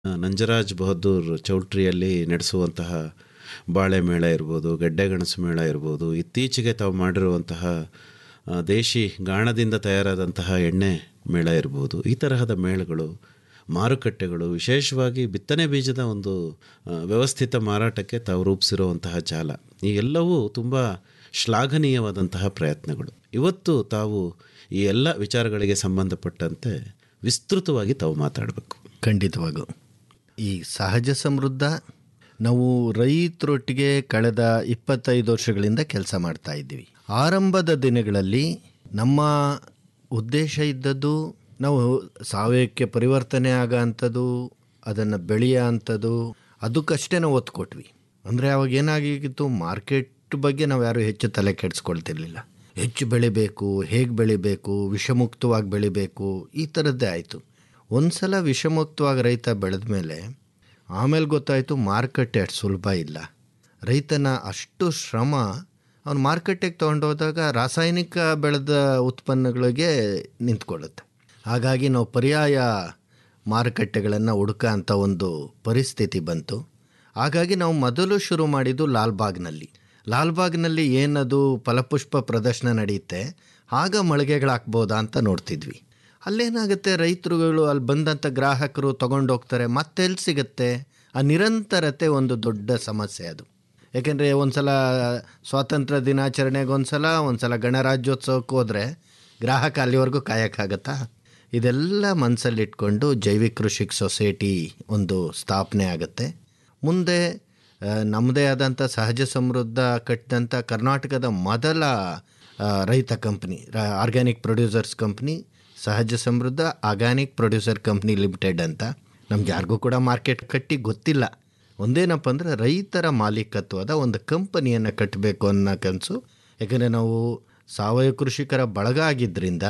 ನಂಜರಾಜ್ ಬಹದ್ದೂರ್ ಚೌಲ್ಟ್ರಿಯಲ್ಲಿ ನಡೆಸುವಂತಹ ಬಾಳೆ ಮೇಳ ಇರ್ಬೋದು ಗೆಡ್ಡೆಗೆಣಸು ಮೇಳ ಇರ್ಬೋದು ಇತ್ತೀಚೆಗೆ ತಾವು ಮಾಡಿರುವಂತಹ ಆ, ದೇಶಿ ಗಾಣದಿಂದ ತಯಾರಾದಂತಹ ಎಣ್ಣೆ ಮೇಳ ಇರ್ಬೋದು ಈ ತರಹದ ಮೇಳಗಳು ಮಾರುಕಟ್ಟೆಗಳು ವಿಶೇಷವಾಗಿ ಬಿತ್ತನೆ ಬೀಜದ ಒಂದು ಆ, ವ್ಯವಸ್ಥಿತ ಮಾರಾಟಕ್ಕೆ ತಾವು ರೂಪಿಸಿರುವಂತಹ ಜಾಲ ಈ ಎಲ್ಲವೂ ತುಂಬ ಶ್ಲಾಘನೀಯವಾದಂತಹ ಪ್ರಯತ್ನಗಳು ಇವತ್ತು ತಾವು ಈ ಎಲ್ಲ ವಿಚಾರಗಳಿಗೆ ಸಂಬಂಧಪಟ್ಟಂತೆ ವಿಸ್ತೃತವಾಗಿ ತಾವು ಮಾತಾಡಬೇಕು ಖಂಡಿತವಾಗೂ ಈ ಸಹಜ ಸಮೃದ್ಧ ನಾವು ರೈತರೊಟ್ಟಿಗೆ ಕಳೆದ ಇಪ್ಪತ್ತೈದು ವರ್ಷಗಳಿಂದ ಕೆಲಸ ಮಾಡ್ತಾ ಇದ್ದೀವಿ ಆರಂಭದ ದಿನಗಳಲ್ಲಿ ನಮ್ಮ ಉದ್ದೇಶ ಇದ್ದದ್ದು ನಾವು ಸಾವಯವಕ್ಕೆ ಪರಿವರ್ತನೆ ಆಗೋ ಅಂಥದ್ದು ಅದನ್ನು ಬೆಳೆಯೋ ಅಂಥದ್ದು ಅದಕ್ಕಷ್ಟೇ ನಾವು ಒತ್ತು ಕೊಟ್ವಿ ಅಂದರೆ ಅವಾಗ ಏನಾಗಿತ್ತು ಮಾರ್ಕೆಟ್ ಬಗ್ಗೆ ನಾವು ಯಾರು ಹೆಚ್ಚು ತಲೆ ಕೆಡಿಸ್ಕೊಳ್ತಿರ್ಲಿಲ್ಲ ಹೆಚ್ಚು ಬೆಳಿಬೇಕು ಹೇಗೆ ಬೆಳಿಬೇಕು ವಿಷಮುಕ್ತವಾಗಿ ಬೆಳಿಬೇಕು ಈ ಥರದ್ದೇ ಆಯಿತು ಒಂದು ಸಲ ವಿಷಮುಕ್ತವಾಗಿ ರೈತ ಬೆಳೆದ ಮೇಲೆ ಆಮೇಲೆ ಗೊತ್ತಾಯಿತು ಮಾರುಕಟ್ಟೆ ಅಷ್ಟು ಸುಲಭ ಇಲ್ಲ ರೈತನ ಅಷ್ಟು ಶ್ರಮ ಅವನು ಮಾರ್ಕೆಟಿಗೆ ತೊಗೊಂಡೋದಾಗ ರಾಸಾಯನಿಕ ಬೆಳೆದ ಉತ್ಪನ್ನಗಳಿಗೆ ನಿಂತ್ಕೊಳ್ಳುತ್ತೆ ಹಾಗಾಗಿ ನಾವು ಪರ್ಯಾಯ ಮಾರುಕಟ್ಟೆಗಳನ್ನು ಹುಡುಕ ಅಂತ ಒಂದು ಪರಿಸ್ಥಿತಿ ಬಂತು ಹಾಗಾಗಿ ನಾವು ಮೊದಲು ಶುರು ಮಾಡಿದ್ದು ಲಾಲ್ಬಾಗ್ನಲ್ಲಿ ಲಾಲ್ಬಾಗ್ನಲ್ಲಿ ಏನದು ಫಲಪುಷ್ಪ ಪ್ರದರ್ಶನ ನಡೆಯುತ್ತೆ ಆಗ ಮಳಿಗೆಗಳು ಹಾಕ್ಬೋದಾ ಅಂತ ನೋಡ್ತಿದ್ವಿ ಅಲ್ಲೇನಾಗುತ್ತೆ ರೈತರುಗಳು ಅಲ್ಲಿ ಬಂದಂಥ ಗ್ರಾಹಕರು ತೊಗೊಂಡೋಗ್ತಾರೆ ಮತ್ತೆ ಎಲ್ಲಿ ಸಿಗುತ್ತೆ ಆ ನಿರಂತರತೆ ಒಂದು ದೊಡ್ಡ ಸಮಸ್ಯೆ ಅದು ಯಾಕೆಂದರೆ ಒಂದು ಸಲ ಸ್ವಾತಂತ್ರ್ಯ ದಿನಾಚರಣೆಗೆ ಒಂದು ಸಲ ಒಂದು ಸಲ ಗಣರಾಜ್ಯೋತ್ಸವಕ್ಕೆ ಹೋದರೆ ಗ್ರಾಹಕ ಅಲ್ಲಿವರೆಗೂ ಕಾಯೋಕ್ಕಾಗತ್ತಾ ಇದೆಲ್ಲ ಮನಸ್ಸಲ್ಲಿಟ್ಕೊಂಡು ಜೈವಿಕ ಕೃಷಿಕ್ ಸೊಸೈಟಿ ಒಂದು ಸ್ಥಾಪನೆ ಆಗುತ್ತೆ ಮುಂದೆ ಆ, ನಮ್ಮದೇ ಆದಂಥ ಸಹಜ ಸಮೃದ್ಧ ಕಟ್ಟಿದಂಥ ಕರ್ನಾಟಕದ ಮೊದಲ ಆ, ರೈತ ಕಂಪ್ನಿ ಆರ್ಗ್ಯಾನಿಕ್ ಪ್ರೊಡ್ಯೂಸರ್ಸ್ ಕಂಪ್ನಿ ಸಹಜ ಸಮೃದ್ಧ ಆರ್ಗ್ಯಾನಿಕ್ ಪ್ರೊಡ್ಯೂಸರ್ ಕಂಪ್ನಿ ಲಿಮಿಟೆಡ್ ಅಂತ ನಮ್ಗೆ ಯಾರಿಗೂ ಕೂಡ ಮಾರ್ಕೆಟ್ ಕಟ್ಟಿ ಗೊತ್ತಿಲ್ಲ ಒಂದೇನಪ್ಪ ಅಂದರೆ ರೈತರ ಮಾಲೀಕತ್ವದ ಒಂದು ಕಂಪನಿಯನ್ನು ಕಟ್ಟಬೇಕು ಅನ್ನೋ ಕನಸು ಯಾಕಂದರೆ ನಾವು ಸಾವಯವ ಕೃಷಿಕರ ಬಳಗ ಆಗಿದ್ದರಿಂದ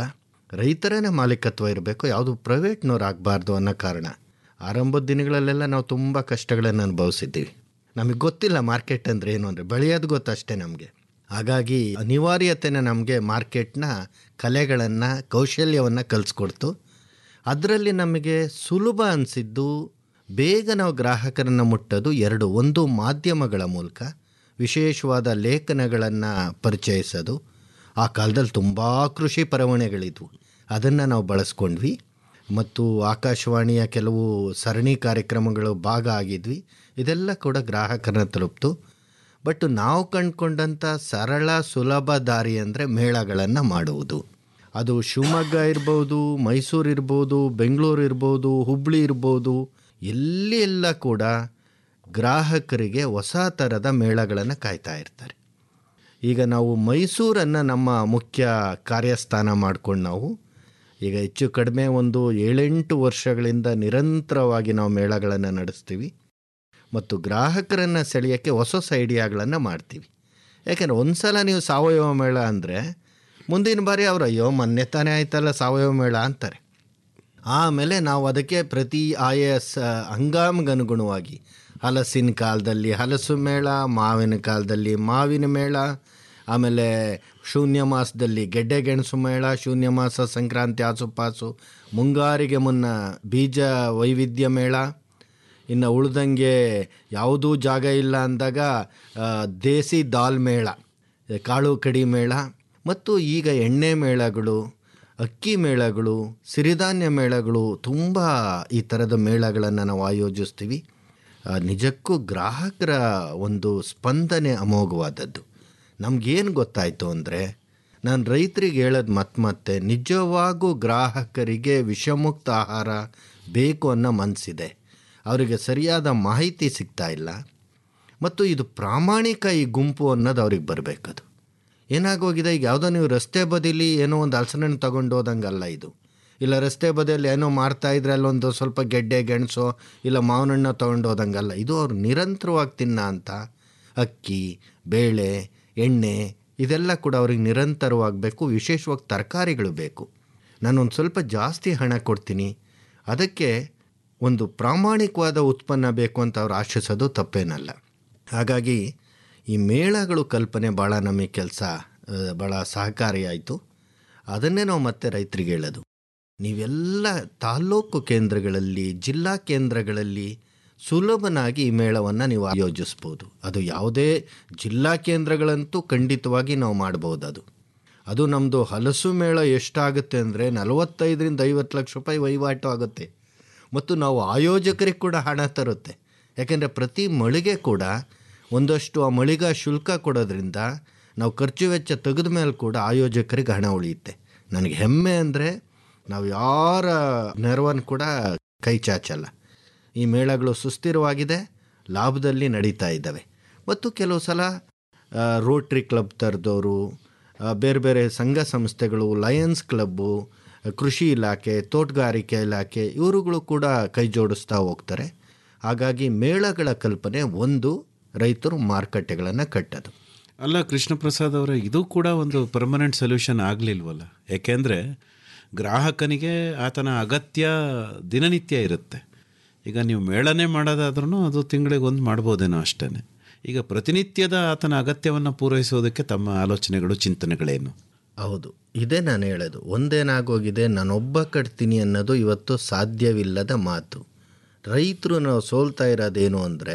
ರೈತರೇ ಮಾಲೀಕತ್ವ ಇರಬೇಕು ಯಾವುದು ಪ್ರೈವೇಟ್ನವ್ರು ಆಗಬಾರ್ದು ಅನ್ನೋ ಕಾರಣ ಆರಂಭದ ದಿನಗಳಲ್ಲೆಲ್ಲ ನಾವು ತುಂಬ ಕಷ್ಟಗಳನ್ನು ಅನುಭವಿಸಿದ್ದೀವಿ ನಮಗೆ ಗೊತ್ತಿಲ್ಲ ಮಾರ್ಕೆಟ್ ಅಂದರೆ ಏನು ಅಂದರೆ ಬೆಳೆಯೋದು ಗೊತ್ತಷ್ಟೇ ನಮಗೆ ಹಾಗಾಗಿ ಅನಿವಾರ್ಯತೆನ ನಮಗೆ ಮಾರ್ಕೆಟ್ನ ಕಲೆಗಳನ್ನು ಕೌಶಲ್ಯವನ್ನು ಕಲಿಸ್ಕೊಡ್ತು ಅದರಲ್ಲಿ ನಮಗೆ ಸುಲಭ ಅನಿಸಿದ್ದು ಬೇಗ ನಾವು ಗ್ರಾಹಕರನ್ನು ಮುಟ್ಟೋದು ಎರಡು ಒಂದು ಮಾಧ್ಯಮಗಳ ಮೂಲಕ ವಿಶೇಷವಾದ ಲೇಖನಗಳನ್ನು ಪರಿಚಯಿಸೋದು ಆ ಕಾಲದಲ್ಲಿ ತುಂಬ ಕೃಷಿ ಪರವಣೆಗಳಿದ್ವು ಅದನ್ನು ನಾವು ಬಳಸ್ಕೊಂಡ್ವಿ ಮತ್ತು ಆಕಾಶವಾಣಿಯ ಕೆಲವು ಸರಣಿ ಕಾರ್ಯಕ್ರಮಗಳು ಭಾಗ ಆಗಿದ್ವಿ ಇದೆಲ್ಲ ಕೂಡ ಗ್ರಾಹಕರನ್ನ ತಲುಪ್ತು ಬಟ್ ನಾವು ಕಂಡುಕೊಂಡಂಥ ಸರಳ ಸುಲಭ ದಾರಿ ಅಂದರೆ ಮೇಳಗಳನ್ನು ಮಾಡುವುದು ಅದು ಶಿವಮೊಗ್ಗ ಇರ್ಬೋದು ಮೈಸೂರು ಇರ್ಬೋದು ಬೆಂಗಳೂರು ಇರ್ಬೋದು ಹುಬ್ಳಿ ಇರ್ಬೋದು ಎಲ್ಲಿ ಎಲ್ಲ ಕೂಡ ಗ್ರಾಹಕರಿಗೆ ಹೊಸ ಥರದ ಮೇಳಗಳನ್ನು ಕಾಯ್ತಾ ಇರ್ತಾರೆ ಈಗ ನಾವು ಮೈಸೂರನ್ನು ನಮ್ಮ ಮುಖ್ಯ ಕಾರ್ಯಸ್ಥಾನ ಮಾಡ್ಕೊಂಡು ನಾವು ಈಗ ಹೆಚ್ಚು ಕಡಿಮೆ ಒಂದು ಏಳೆಂಟು ವರ್ಷಗಳಿಂದ ನಿರಂತರವಾಗಿ ನಾವು ಮೇಳಗಳನ್ನು ನಡೆಸ್ತೀವಿ ಮತ್ತು ಗ್ರಾಹಕರನ್ನು ಸೆಳೆಯೋಕ್ಕೆ ಹೊಸ ಹೊಸ ಐಡಿಯಾಗಳನ್ನು ಮಾಡ್ತೀವಿ ಯಾಕೆಂದರೆ ಒಂದು ಸಲ ನೀವು ಸಾವಯವ ಮೇಳ ಅಂದರೆ ಮುಂದಿನ ಬಾರಿ ಅವರು ಅಯ್ಯೋ ಮೊನ್ನೆ ತಾನೇ ಆಯ್ತಲ್ಲ ಸಾವಯವ ಮೇಳ ಅಂತಾರೆ ಆಮೇಲೆ ನಾವು ಅದಕ್ಕೆ ಪ್ರತಿ ಆಯಾ ಸ ಹಂಗಾಮ್ಗನುಗುಣವಾಗಿ ಹಲಸಿನ ಕಾಲದಲ್ಲಿ ಹಲಸು ಮೇಳ ಮಾವಿನ ಕಾಲದಲ್ಲಿ ಮಾವಿನ ಮೇಳ ಆಮೇಲೆ ಶೂನ್ಯ ಮಾಸದಲ್ಲಿ ಗೆಡ್ಡೆ ಗೆಣಸು ಮೇಳ ಶೂನ್ಯ ಮಾಸ ಸಂಕ್ರಾಂತಿ ಆಸುಪಾಸು ಮುಂಗಾರಿಗೆ ಮುನ್ನ ಬೀಜ ವೈವಿಧ್ಯ ಮೇಳ ಇನ್ನು ಉಳ್ದಂಗೆ ಯಾವುದೂ ಜಾಗ ಇಲ್ಲ ಅಂದಾಗ ಆ, ದೇಸಿ ದಾಲ್ ಮೇಳ ಕಾಳು ಕಡಿ ಮೇಳ ಮತ್ತು ಈಗ ಎಣ್ಣೆ ಮೇಳಗಳು ಅಕ್ಕಿ ಮೇಳಗಳು ಸಿರಿಧಾನ್ಯ ಮೇಳಗಳು ತುಂಬ ಈ ಥರದ ಮೇಳಗಳನ್ನು ನಾವು ಆಯೋಜಿಸ್ತೀವಿ ಆ, ನಿಜಕ್ಕೂ ಗ್ರಾಹಕರ ಒಂದು ಸ್ಪಂದನೆ ಅಮೋಘವಾದದ್ದು ನಮಗೇನು ಗೊತ್ತಾಯಿತು ಅಂದರೆ ನಾನು ರೈತರಿಗೆ ಹೇಳೋದು ಮತ್ತೆ ಮತ್ತೆ ನಿಜವಾಗೂ ಗ್ರಾಹಕರಿಗೆ ವಿಷಮುಕ್ತ ಆಹಾರ ಬೇಕು ಅನ್ನೋ ಮನಸ್ಸಿದೆ ಅವರಿಗೆ ಸರಿಯಾದ ಮಾಹಿತಿ ಸಿಗ್ತಾ ಇಲ್ಲ ಮತ್ತು ಇದು ಪ್ರಾಮಾಣಿಕ ಈ ಗುಂಪು ಅನ್ನೋದು ಅವ್ರಿಗೆ ಬರಬೇಕದು ಏನಾಗೋಗಿದೆ ಈಗ ಯಾವುದೋ ನೀವು ರಸ್ತೆ ಬದಿಲಿ ಏನೋ ಒಂದು ಹಲಸಿನ ಹಣ್ಣು ತಗೊಂಡು ಹೋದಂಗಲ್ಲ ಇದು ಇಲ್ಲ ರಸ್ತೆ ಬದಿಯಲ್ಲಿ ಏನೋ ಮಾರ್ತಾ ಇದ್ರೆ ಅಲ್ಲೊಂದು ಸ್ವಲ್ಪ ಗೆಡ್ಡೆ ಗೆಣಸು ಇಲ್ಲ ಮಾವಿನ ಹಣ್ಣು ತೊಗೊಂಡು ಹೋದಂಗಲ್ಲ ಇದು ಅವ್ರು ನಿರಂತರವಾಗಿ ತಿನ್ನ ಅಂತ ಅಕ್ಕಿ ಬೇಳೆ ಎಣ್ಣೆ ಇದೆಲ್ಲ ಕೂಡ ಅವ್ರಿಗೆ ನಿರಂತರವಾಗಬೇಕು ವಿಶೇಷವಾಗಿ ತರಕಾರಿಗಳು ಬೇಕು ನಾನೊಂದು ಸ್ವಲ್ಪ ಜಾಸ್ತಿ ಹಣ ಕೊಡ್ತೀನಿ ಅದಕ್ಕೆ ಒಂದು ಪ್ರಾಮಾಣಿಕವಾದ ಉತ್ಪನ್ನ ಬೇಕು ಅಂತ ಅವ್ರು ಆಶಿಸೋದು ತಪ್ಪೇನಲ್ಲ ಹಾಗಾಗಿ ಈ ಮೇಳಗಳು ಕಲ್ಪನೆ ಭಾಳ ನಮಗೆ ಕೆಲಸ ಭಾಳ ಸಹಕಾರಿಯಾಯಿತು ಅದನ್ನೇ ನಾವು ಮತ್ತೆ ರೈತರಿಗೆ ಹೇಳೋದು ನೀವೆಲ್ಲ ತಾಲ್ಲೂಕು ಕೇಂದ್ರಗಳಲ್ಲಿ ಜಿಲ್ಲಾ ಕೇಂದ್ರಗಳಲ್ಲಿ ಸುಲಭನಾಗಿ ಈ ಮೇಳವನ್ನು ನೀವು ಆಯೋಜಿಸ್ಬೋದು ಅದು ಯಾವುದೇ ಜಿಲ್ಲಾ ಕೇಂದ್ರಗಳಂತೂ ಖಂಡಿತವಾಗಿ ನಾವು ಮಾಡ್ಬೋದು ಅದು ಅದು ನಮ್ಮದು ಹಲಸು ಮೇಳ ಎಷ್ಟಾಗುತ್ತೆ ಅಂದರೆ ನಲವತ್ತೈದರಿಂದ ಐವತ್ತು ಲಕ್ಷ ರೂಪಾಯಿ ವಹಿವಾಟು ಆಗುತ್ತೆ ಮತ್ತು ನಾವು ಆಯೋಜಕರಿಗೆ ಕೂಡ ಹಣ ತರುತ್ತೆ ಯಾಕೆಂದರೆ ಪ್ರತಿ ಮಳಿಗೆ ಕೂಡ ಒಂದಷ್ಟು ಆ ಮಳಿಗ ಶುಲ್ಕ ಕೊಡೋದ್ರಿಂದ ನಾವು ಖರ್ಚು ವೆಚ್ಚ ತೆಗೆದ ಮೇಲೆ ಕೂಡ ಆಯೋಜಕರಿಗೆ ಹಣ ಉಳಿಯುತ್ತೆ ನನಗೆ ಹೆಮ್ಮೆ ಅಂದರೆ ನಾವು ಯಾರ ನೆರವನ್ನು ಕೂಡ ಕೈ ಚಾಚಲ್ಲ ಈ ಮೇಳಗಳು ಸುಸ್ಥಿರವಾಗಿದೆ ಲಾಭದಲ್ಲಿ ನಡೀತಾ ಇದ್ದಾವೆ ಮತ್ತು ಕೆಲವು ಸಲ ಆ, ರೋಟ್ರಿ ಕ್ಲಬ್ ಥರದವರು ಬೇರೆ ಬೇರೆ ಸಂಘ ಸಂಸ್ಥೆಗಳು ಲಯನ್ಸ್ ಕ್ಲಬ್ಬು ಕೃಷಿ ಇಲಾಖೆ ತೋಟಗಾರಿಕೆ ಇಲಾಖೆ ಇವರುಗಳು ಕೂಡ ಕೈ ಜೋಡಿಸ್ತಾ ಹೋಗ್ತಾರೆ ಹಾಗಾಗಿ ಮೇಳಗಳ ಕಲ್ಪನೆ ಒಂದು ರೈತರು ಮಾರುಕಟ್ಟೆಗಳನ್ನು ಕಟ್ಟೋದು ಅಲ್ಲ ಕೃಷ್ಣ ಪ್ರಸಾದ್ ಅವರೇ ಇದು ಕೂಡ ಒಂದು ಪರ್ಮನೆಂಟ್ ಸೊಲ್ಯೂಷನ್ ಆಗಲಿಲ್ವಲ್ಲ ಯಾಕೆಂದರೆ ಗ್ರಾಹಕನಿಗೆ ಆತನ ಅಗತ್ಯ ದಿನನಿತ್ಯ ಇರುತ್ತೆ ಈಗ ನೀವು ಮೇಳನೆ ಮಾಡೋದಾದ್ರೂ ಅದು ತಿಂಗಳಿಗೆ ಒಂದು ಮಾಡ್ಬೋದೇನೋ ಅಷ್ಟೇ ಈಗ ಪ್ರತಿನಿತ್ಯದ ಆತನ ಅಗತ್ಯವನ್ನು ಪೂರೈಸೋದಕ್ಕೆ ತಮ್ಮ ಆಲೋಚನೆಗಳು ಚಿಂತನೆಗಳೇನು ಹೌದು ಇದೇ ನಾನು ಹೇಳೋದು ಒಂದೇನಾಗೋಗಿದೆ ನಾನೊಬ್ಬ ಕಟ್ತೀನಿ ಅನ್ನೋದು ಇವತ್ತು ಸಾಧ್ಯವಿಲ್ಲದ ಮಾತು ರೈತರು ನಾವು ಸೋಲ್ತಾ ಇರೋದೇನು ಅಂದರೆ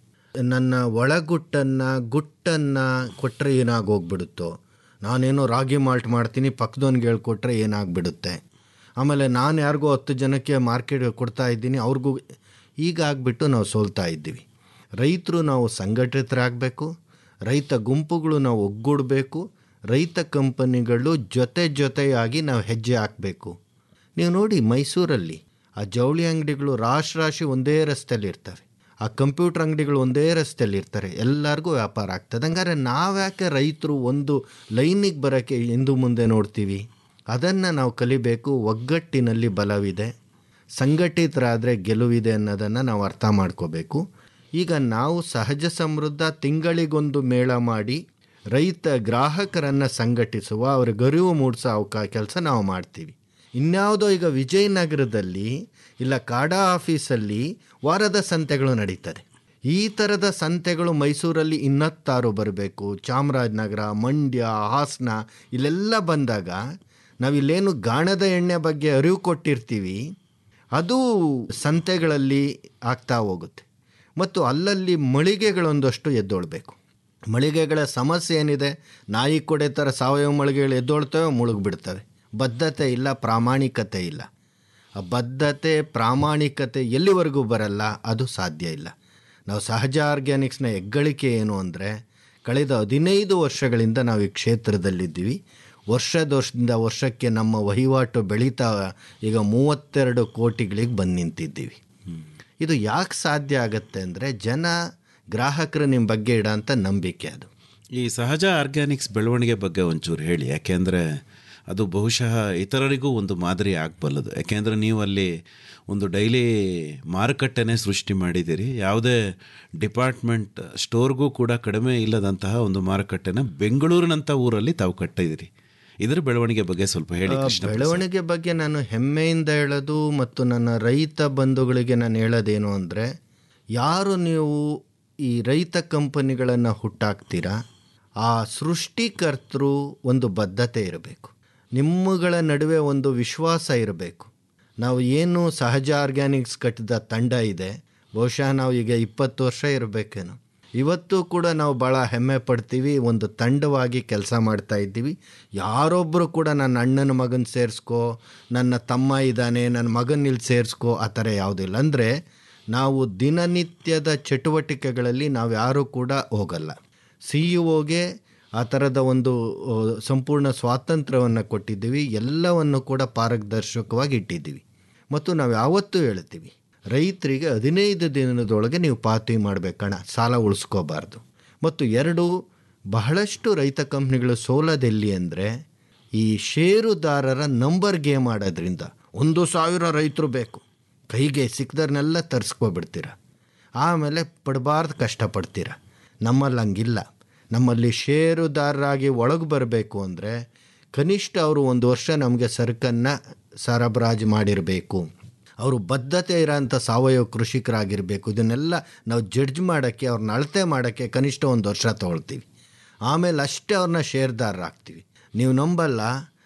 ನನ್ನ ಒಳಗುಟ್ಟನ್ನು ಗುಟ್ಟನ್ನು ಕೊಟ್ಟರೆ ಏನಾಗೋಗ್ಬಿಡುತ್ತೋ ನಾನೇನೋ ರಾಗಿ ಮಾಲ್ಟ್ ಮಾಡ್ತೀನಿ ಪಕ್ಕದವನಿಗೆ ಹೇಳ್ಕೊಟ್ರೆ ಏನಾಗ್ಬಿಡುತ್ತೆ ಆಮೇಲೆ ನಾನು ಯಾರಿಗೋ ಹತ್ತು ಜನಕ್ಕೆ ಮಾರ್ಕೆಟ್ ಕೊಡ್ತಾ ಇದ್ದೀನಿ ಅವ್ರಿಗೂ ಈಗ ಆಗಿಬಿಟ್ಟು ನಾವು ಸೋಲ್ತಾ ಇದ್ದೀವಿ ರೈತರು ನಾವು ಸಂಘಟಿತರಾಗಬೇಕು ರೈತ ಗುಂಪುಗಳು ನಾವು ಒಗ್ಗೂಡಬೇಕು ರೈತ ಕಂಪನಿಗಳು ಜೊತೆ ಜೊತೆಯಾಗಿ ನಾವು ಹೆಜ್ಜೆ ಹಾಕಬೇಕು ನೀವು ನೋಡಿ ಮೈಸೂರಲ್ಲಿ ಆ ಜವಳಿ ಅಂಗಡಿಗಳು ರಾಶಿ ರಾಶಿ ಒಂದೇ ರಸ್ತೆಯಲ್ಲಿ ಇರ್ತವೆ ಆ ಕಂಪ್ಯೂಟರ್ ಅಂಗಡಿಗಳು ಒಂದೇ ರಸ್ತೆಯಲ್ಲಿ ಇರ್ತಾರೆ ಎಲ್ಲರಿಗೂ ವ್ಯಾಪಾರ ಆಗ್ತದೆ ಹಂಗಾರೆ ನಾವ್ಯಾಕೆ ರೈತರು ಒಂದು ಲೈನಿಗೆ ಬರೋಕ್ಕೆ ಹಿಂದು ಮುಂದೆ ನೋಡ್ತೀವಿ ಅದನ್ನು ನಾವು ಕಲಿಬೇಕು ಒಗ್ಗಟ್ಟಿನಲ್ಲಿ ಬಲವಿದೆ ಸಂಘಟಿತರಾದರೆ ಗೆಲುವಿದೆ ಅನ್ನೋದನ್ನು ನಾವು ಅರ್ಥ ಮಾಡ್ಕೋಬೇಕು ಈಗ ನಾವು ಸಹಜ ಸಮೃದ್ಧ ತಿಂಗಳಿಗೊಂದು ಮೇಳ ಮಾಡಿ ರೈತ ಗ್ರಾಹಕರನ್ನು ಸಂಘಟಿಸುವ ಅವ್ರಿಗೆ ಅರಿವು ಮೂಡಿಸೋ ಅವಕಾ ಕೆಲಸ ನಾವು ಮಾಡ್ತೀವಿ ಇನ್ಯಾವುದೋ ಈಗ ವಿಜಯನಗರದಲ್ಲಿ ಇಲ್ಲ ಕಾಡಾ ಆಫೀಸಲ್ಲಿ ವಾರದ ಸಂತೆಗಳು ನಡೀತದೆ ಈ ಥರದ ಸಂತೆಗಳು ಮೈಸೂರಲ್ಲಿ ಇನ್ನತ್ತಾರು ಬರಬೇಕು ಚಾಮರಾಜನಗರ ಮಂಡ್ಯ ಹಾಸನ ಇಲ್ಲೆಲ್ಲ ಬಂದಾಗ ನಾವಿಲ್ಲೇನು ಗಾಣದ ಎಣ್ಣೆ ಬಗ್ಗೆ ಅರಿವು ಕೊಟ್ಟಿರ್ತೀವಿ ಅದು ಸಂತೆಗಳಲ್ಲಿ ಆಗ್ತಾ ಹೋಗುತ್ತೆ ಮತ್ತು ಅಲ್ಲಲ್ಲಿ ಮಳಿಗೆಗಳೊಂದಷ್ಟು ಎದ್ದೊಳ್ಬೇಕು ಮಳಿಗೆಗಳ ಸಮಸ್ಯೆ ಏನಿದೆ ನಾಯಿ ಕೊಡೆ ಥರ ಸಾವಯವ ಮಳಿಗೆಗಳು ಎದ್ದೊಳ್ತವೆ ಮುಳುಗ್ಬಿಡ್ತವೆ ಬದ್ಧತೆ ಇಲ್ಲ ಪ್ರಾಮಾಣಿಕತೆ ಇಲ್ಲ ಆ ಬದ್ಧತೆ ಪ್ರಾಮಾಣಿಕತೆ ಎಲ್ಲಿವರೆಗೂ ಬರಲ್ಲ ಅದು ಸಾಧ್ಯ ಇಲ್ಲ ನಾವು ಸಹಜ ಆರ್ಗ್ಯಾನಿಕ್ಸ್ನ ಹೆಗ್ಗಳಿಕೆ ಏನು ಅಂದರೆ ಕಳೆದ ಹದಿನೈದು ವರ್ಷಗಳಿಂದ ನಾವು ಈ ಕ್ಷೇತ್ರದಲ್ಲಿದ್ದೀವಿ ವರ್ಷದ ವರ್ಷದಿಂದ ವರ್ಷಕ್ಕೆ ನಮ್ಮ ವಹಿವಾಟು ಬೆಳೀತಾ ಈಗ ಮೂವತ್ತೆರಡು ಕೋಟಿಗಳಿಗೆ ಬಂದು ನಿಂತಿದ್ದೀವಿ ಇದು ಯಾಕೆ ಸಾಧ್ಯ ಆಗತ್ತೆ ಅಂದರೆ ಜನ ಗ್ರಾಹಕರು ನಿಮ್ಮ ಬಗ್ಗೆ ಇಡೋಂಥ ನಂಬಿಕೆ ಅದು ಈ ಸಹಜ ಆರ್ಗ್ಯಾನಿಕ್ಸ್ ಬೆಳವಣಿಗೆ ಬಗ್ಗೆ ಒಂಚೂರು ಹೇಳಿ ಯಾಕೆಂದರೆ ಅದು ಬಹುಶಃ ಇತರರಿಗೂ ಒಂದು ಮಾದರಿ ಆಗಬಲ್ಲದು ಯಾಕೆಂದರೆ ನೀವು ಅಲ್ಲಿ ಒಂದು ಡೈಲಿ ಮಾರುಕಟ್ಟೆನೇ ಸೃಷ್ಟಿ ಮಾಡಿದ್ದೀರಿ ಯಾವುದೇ ಡಿಪಾರ್ಟ್ಮೆಂಟ್ ಸ್ಟೋರ್ಗೂ ಕೂಡ ಕಡಿಮೆ ಇಲ್ಲದಂತಹ ಒಂದು ಮಾರುಕಟ್ಟೆನ ಬೆಂಗಳೂರಿನಂಥ ಊರಲ್ಲಿ ತಾವು ಕಟ್ಟಿದ್ದೀರಿ ಇದರ ಬೆಳವಣಿಗೆ ಬಗ್ಗೆ ಸ್ವಲ್ಪ ಹೇಳಿ ಕೃಷ್ಣ ಬೆಳವಣಿಗೆ ಬಗ್ಗೆ ನಾನು ಹೆಮ್ಮೆಯಿಂದ ಹೇಳೋದು ಮತ್ತು ನನ್ನ ರೈತ ಬಂಧುಗಳಿಗೆ ನಾನು ಹೇಳೋದೇನು ಅಂದರೆ ಯಾರು ನೀವು ಈ ರೈತ ಕಂಪನಿಗಳನ್ನು ಹುಟ್ಟಾಕ್ತೀರಾ ಆ ಸೃಷ್ಟಿಕರ್ತರು ಒಂದು ಬದ್ಧತೆ ಇರಬೇಕು ನಿಮ್ಮಗಳ ನಡುವೆ ಒಂದು ವಿಶ್ವಾಸ ಇರಬೇಕು ನಾವು ಏನು ಸಹಜ ಆರ್ಗ್ಯಾನಿಕ್ಸ್ ಕಟ್ಟಿದ ತಂಡ ಇದೆ ಬಹುಶಃ ನಾವು ಈಗ ಇಪ್ಪತ್ತು ವರ್ಷ ಇರಬೇಕೇನೋ ಇವತ್ತು ಕೂಡ ನಾವು ಭಾಳ ಹೆಮ್ಮೆ ಪಡ್ತೀವಿ ಒಂದು ತಂಡವಾಗಿ ಕೆಲಸ ಮಾಡ್ತಾ ಇದ್ದೀವಿ ಯಾರೊಬ್ಬರು ಕೂಡ ನನ್ನ ಅಣ್ಣನ ಮಗನ ಸೇರಿಸ್ಕೋ ನನ್ನ ತಮ್ಮ ಇದ್ದಾನೆ ನನ್ನ ಮಗನ ಇಲ್ಲಿ ಸೇರಿಸ್ಕೋ ಆ ಥರ ಯಾವುದಿಲ್ಲ ಅಂದರೆ ನಾವು ದಿನನಿತ್ಯದ ಚಟುವಟಿಕೆಗಳಲ್ಲಿ ನಾವು ಯಾರೂ ಕೂಡ ಹೋಗಲ್ಲ ಸಿ ಇ ಒಗೆ ಆ ಥರದ ಒಂದು ಆ, ಸಂಪೂರ್ಣ ಸ್ವಾತಂತ್ರ್ಯವನ್ನು ಕೊಟ್ಟಿದ್ದೀವಿ ಎಲ್ಲವನ್ನು ಕೂಡ ಪಾರದರ್ಶಕವಾಗಿ ಇಟ್ಟಿದ್ದೀವಿ ಮತ್ತು ನಾವು ಯಾವತ್ತೂ ಹೇಳ್ತೀವಿ ರೈತರಿಗೆ ಹದಿನೈದು ದಿನದೊಳಗೆ ನೀವು ಪಾವತಿ ಮಾಡಬೇಕಣ ಸಾಲ ಉಳಿಸ್ಕೋಬಾರ್ದು ಮತ್ತು ಎರಡು ಬಹಳಷ್ಟು ರೈತ ಕಂಪ್ನಿಗಳು ಸೋಲದೆಲ್ಲಿ ಅಂದರೆ ಈ ಷೇರುದಾರರ ನಂಬರ್ ಗೇಮ್ ಆಡೋದ್ರಿಂದ ಒಂದು ಸಾವಿರ ರೈತರು ಬೇಕು ಕೈಗೆ ಸಿಕ್ಕದರ್ನೆಲ್ಲ ತರಿಸ್ಕೊಬಿಡ್ತೀರ ಆಮೇಲೆ ಪಡಬಾರ್ದು ಕಷ್ಟಪಡ್ತೀರ ನಮ್ಮಲ್ಲಿ ಹಂಗಿಲ್ಲ ನಮ್ಮಲ್ಲಿ ಷೇರುದಾರರಾಗಿ ಒಳಗೆ ಬರಬೇಕು ಅಂದರೆ ಕನಿಷ್ಠ ಅವರು ಒಂದು ವರ್ಷ ನಮಗೆ ಸರಕನ್ನು ಸರಬರಾಜು ಮಾಡಿರಬೇಕು ಅವರು ಬದ್ಧತೆ ಇರೋಂಥ ಸಾವಯವ ಕೃಷಿಕರಾಗಿರಬೇಕು ಇದನ್ನೆಲ್ಲ ನಾವು ಜಡ್ಜ್ ಮಾಡೋಕ್ಕೆ ಅವ್ರನ್ನ ಅಳತೆ ಮಾಡೋಕ್ಕೆ ಕನಿಷ್ಠ ಒಂದು ವರ್ಷ ತೊಗೊಳ್ತೀವಿ ಆಮೇಲೆ ಅಷ್ಟೇ ಅವ್ರನ್ನ ಷೇರ್ದಾರರಾಗ್ತೀವಿ ನೀವು ನಂಬಲ್ಲ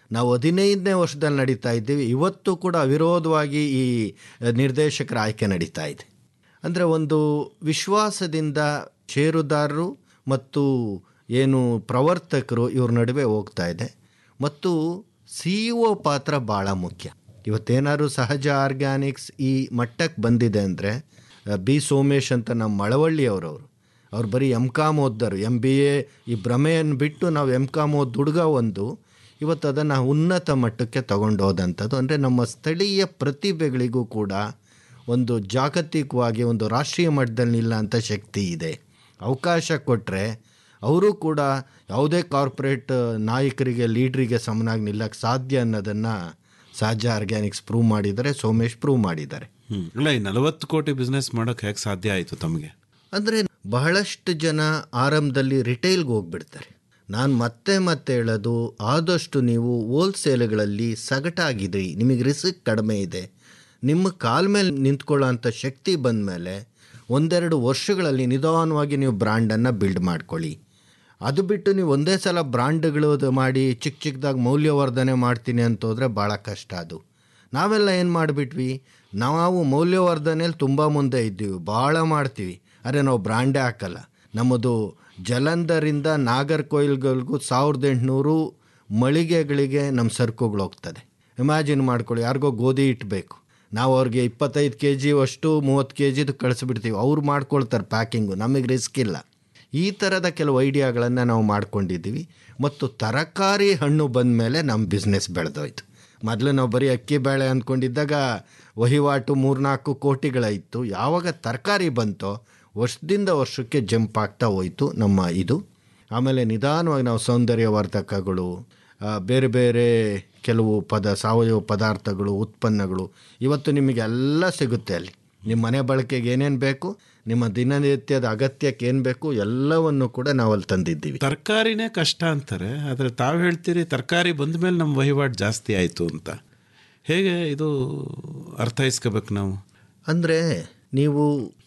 ನಾವು ಹದಿನೈದನೇ ವರ್ಷದಲ್ಲಿ ನಡೀತಾ ಇದ್ದೀವಿ ಇವತ್ತು ಕೂಡ ಅವಿರೋಧವಾಗಿ ಈ ನಿರ್ದೇಶಕರ ಆಯ್ಕೆ ನಡೀತಾ ಇದೆ ಅಂದರೆ ಒಂದು ವಿಶ್ವಾಸದಿಂದ ಷೇರುದಾರರು ಮತ್ತು ಏನು ಪ್ರವರ್ತಕರು ಇವ್ರ ನಡುವೆ ಹೋಗ್ತಾ ಇದೆ ಮತ್ತು ಸಿ ಒ ಪಾತ್ರ ಭಾಳ ಮುಖ್ಯ ಇವತ್ತೇನಾದ್ರು ಸಹಜ ಆರ್ಗ್ಯಾನಿಕ್ಸ್ ಈ ಮಟ್ಟಕ್ಕೆ ಬಂದಿದೆ ಅಂದರೆ ಬಿ ಸೋಮೇಶ್ ಅಂತ ನಮ್ಮ ಮಳವಳ್ಳಿಯವರವರು ಅವ್ರು ಬರೀ ಎಮ್ ಕಾಮ್ ಓದ್ದರು ಎಮ್ ಬಿ ಎ ಈ ಭ್ರಮೆಯನ್ನು ಬಿಟ್ಟು ನಾವು ಎಮ್ ಕಾಮ್ ಓದ್ ಹುಡುಗ ಒಂದು ಇವತ್ತು ಅದನ್ನು ಉನ್ನತ ಮಟ್ಟಕ್ಕೆ ತಗೊಂಡು ಹೋದಂಥದ್ದು ಅಂದರೆ ನಮ್ಮ ಸ್ಥಳೀಯ ಪ್ರತಿಭೆಗಳಿಗೂ ಕೂಡ ಒಂದು ಜಾಗತಿಕವಾಗಿ ಒಂದು ರಾಷ್ಟ್ರೀಯ ಮಟ್ಟದಲ್ಲಿ ನಿಲ್ಲಂಥ ಶಕ್ತಿ ಇದೆ ಅವಕಾಶ ಕೊಟ್ಟರೆ ಅವರು ಕೂಡ ಯಾವುದೇ ಕಾರ್ಪೊರೇಟ್ ನಾಯಕರಿಗೆ ಲೀಡ್ರಿಗೆ ಸಮನಾಗಿ ನಿಲ್ಲಕ್ಕೆ ಸಾಧ್ಯ ಅನ್ನೋದನ್ನು ಸಹಜ ಆರ್ಗ್ಯಾನಿಕ್ಸ್ ಪ್ರೂವ್ ಮಾಡಿದ್ದಾರೆ ಸೋಮೇಶ್ ಪ್ರೂವ್ ಮಾಡಿದ್ದಾರೆ ಹ್ಮ್. ಅಲ್ಲ ಈ ನಲವತ್ತು ಕೋಟಿ ಬಿಸ್ನೆಸ್ ಮಾಡೋಕೆ ಹೇಗೆ ಸಾಧ್ಯ ಆಯಿತು ತಮಗೆ ಅಂದರೆ ಬಹಳಷ್ಟು ಜನ ಆರಂಭದಲ್ಲಿ ರಿಟೈಲ್ಗೆ ಹೋಗ್ಬಿಡ್ತಾರೆ ನಾನು ಮತ್ತೆ ಮತ್ತೆ ಹೇಳೋದು ಆದಷ್ಟು ನೀವು ಹೋಲ್ಸೇಲ್ಗಳಲ್ಲಿ ಸಗಟಾಗಿದ್ರಿ ನಿಮಗೆ ರಿಸ್ಕ್ ಕಡಿಮೆ ಇದೆ ನಿಮ್ಮ ಕಾಲ ಮೇಲೆ ನಿಂತ್ಕೊಳ್ಳೋಂಥ ಶಕ್ತಿ ಬಂದ ಮೇಲೆ ಒಂದೆರಡು ವರ್ಷಗಳಲ್ಲಿ ನಿಧಾನವಾಗಿ ನೀವು ಬ್ರ್ಯಾಂಡನ್ನು ಬಿಲ್ಡ್ ಮಾಡ್ಕೊಳ್ಳಿ ಅದು ಬಿಟ್ಟು ನೀವು ಒಂದೇ ಸಲ ಬ್ರ್ಯಾಂಡ್ಗಳು ಮಾಡಿ ಚಿಕ್ಕ ಚಿಕ್ಕದಾಗಿ ಮೌಲ್ಯವರ್ಧನೆ ಮಾಡ್ತೀನಿ ಅಂತ ಹೋದರೆ ಭಾಳ ಕಷ್ಟ ಅದು ನಾವೆಲ್ಲ ಏನು ಮಾಡಿಬಿಟ್ವಿ ನಾವು ಮೌಲ್ಯವರ್ಧನೆಯಲ್ಲಿ ತುಂಬ ಮುಂದೆ ಇದ್ದೀವಿ ಭಾಳ ಮಾಡ್ತೀವಿ ಆದರೆ ನಾವು ಬ್ರ್ಯಾಂಡೇ ಹಾಕಲ್ಲ ನಮ್ಮದು ಜಲಂಧರಿಂದ ನಾಗರ್ಕೋಯಿಲ್ಗಳಿಗೂ ಸಾವಿರದ ಎಂಟುನೂರು ಮಳಿಗೆಗಳಿಗೆ ನಮ್ಮ ಸರಕುಗಳು ಹೋಗ್ತದೆ ಇಮ್ಯಾಜಿನ್ ಮಾಡ್ಕೊಳ್ಳಿ ಯಾರಿಗೋ ಗೋಧಿ ಇಟ್ಬೇಕು ನಾವು ಅವ್ರಿಗೆ ಇಪ್ಪತ್ತೈದು ಕೆ ಜಿ ಅಷ್ಟು ಮೂವತ್ತು ಕೆ ಜಿದು ಕಳಿಸ್ಬಿಡ್ತೀವಿ ಅವ್ರು ಮಾಡ್ಕೊಳ್ತಾರೆ ಪ್ಯಾಕಿಂಗು ನಮಗೆ ರಿಸ್ಕ್ ಇಲ್ಲ ಈ ಥರದ ಕೆಲವು ಐಡಿಯಾಗಳನ್ನು ನಾವು ಮಾಡ್ಕೊಂಡಿದ್ದೀವಿ ಮತ್ತು ತರಕಾರಿ ಹಣ್ಣು ಬಂದ ಮೇಲೆ ನಮ್ಮ ಬಿಸ್ನೆಸ್ ಬೆಳೆದೋಯ್ತು ಮೊದಲು ನಾವು ಬರೀ ಅಕ್ಕಿ ಬೇಳೆ ಅಂದ್ಕೊಂಡಿದ್ದಾಗ ವಹಿವಾಟು ಮೂರ್ನಾಲ್ಕು ಕೋಟಿಗಳಾಯಿತು ಯಾವಾಗ ತರಕಾರಿ ಬಂತೋ ವರ್ಷದಿಂದ ವರ್ಷಕ್ಕೆ ಜಂಪ್ ಆಗ್ತಾ ಹೋಯಿತು ನಮ್ಮ ಇದು ಆಮೇಲೆ ನಿಧಾನವಾಗಿ ನಾವು ಸೌಂದರ್ಯವರ್ಧಕಗಳು ಆ, ಬೇರೆ ಬೇರೆ ಕೆಲವು ಪದ ಸಾವಯವ ಪದಾರ್ಥಗಳು ಉತ್ಪನ್ನಗಳು ಇವತ್ತು ನಿಮಗೆಲ್ಲ ಸಿಗುತ್ತೆ ಅಲ್ಲಿ ನಿಮ್ಮ ಮನೆ ಬಳಕೆಗೆ ಏನೇನು ಬೇಕು ನಿಮ್ಮ ದಿನನಿತ್ಯದ ಅಗತ್ಯಕ್ಕೆ ಏನು ಬೇಕು ಎಲ್ಲವನ್ನು ಕೂಡ ನಾವು ಅಲ್ಲಿ ತಂದಿದ್ದೀವಿ ತರಕಾರಿನೇ ಕಷ್ಟ ಅಂತಾರೆ ಆದರೆ ತಾವು ಹೇಳ್ತೀರಿ ತರಕಾರಿ ಬಂದ ಮೇಲೆ ನಮ್ಮ ವಹಿವಾಟು ಜಾಸ್ತಿ ಆಯಿತು ಅಂತ ಹೇಗೆ ಇದು ಅರ್ಥೈಸ್ಕೋಬೇಕು ನಾವು ಅಂದರೆ ನೀವು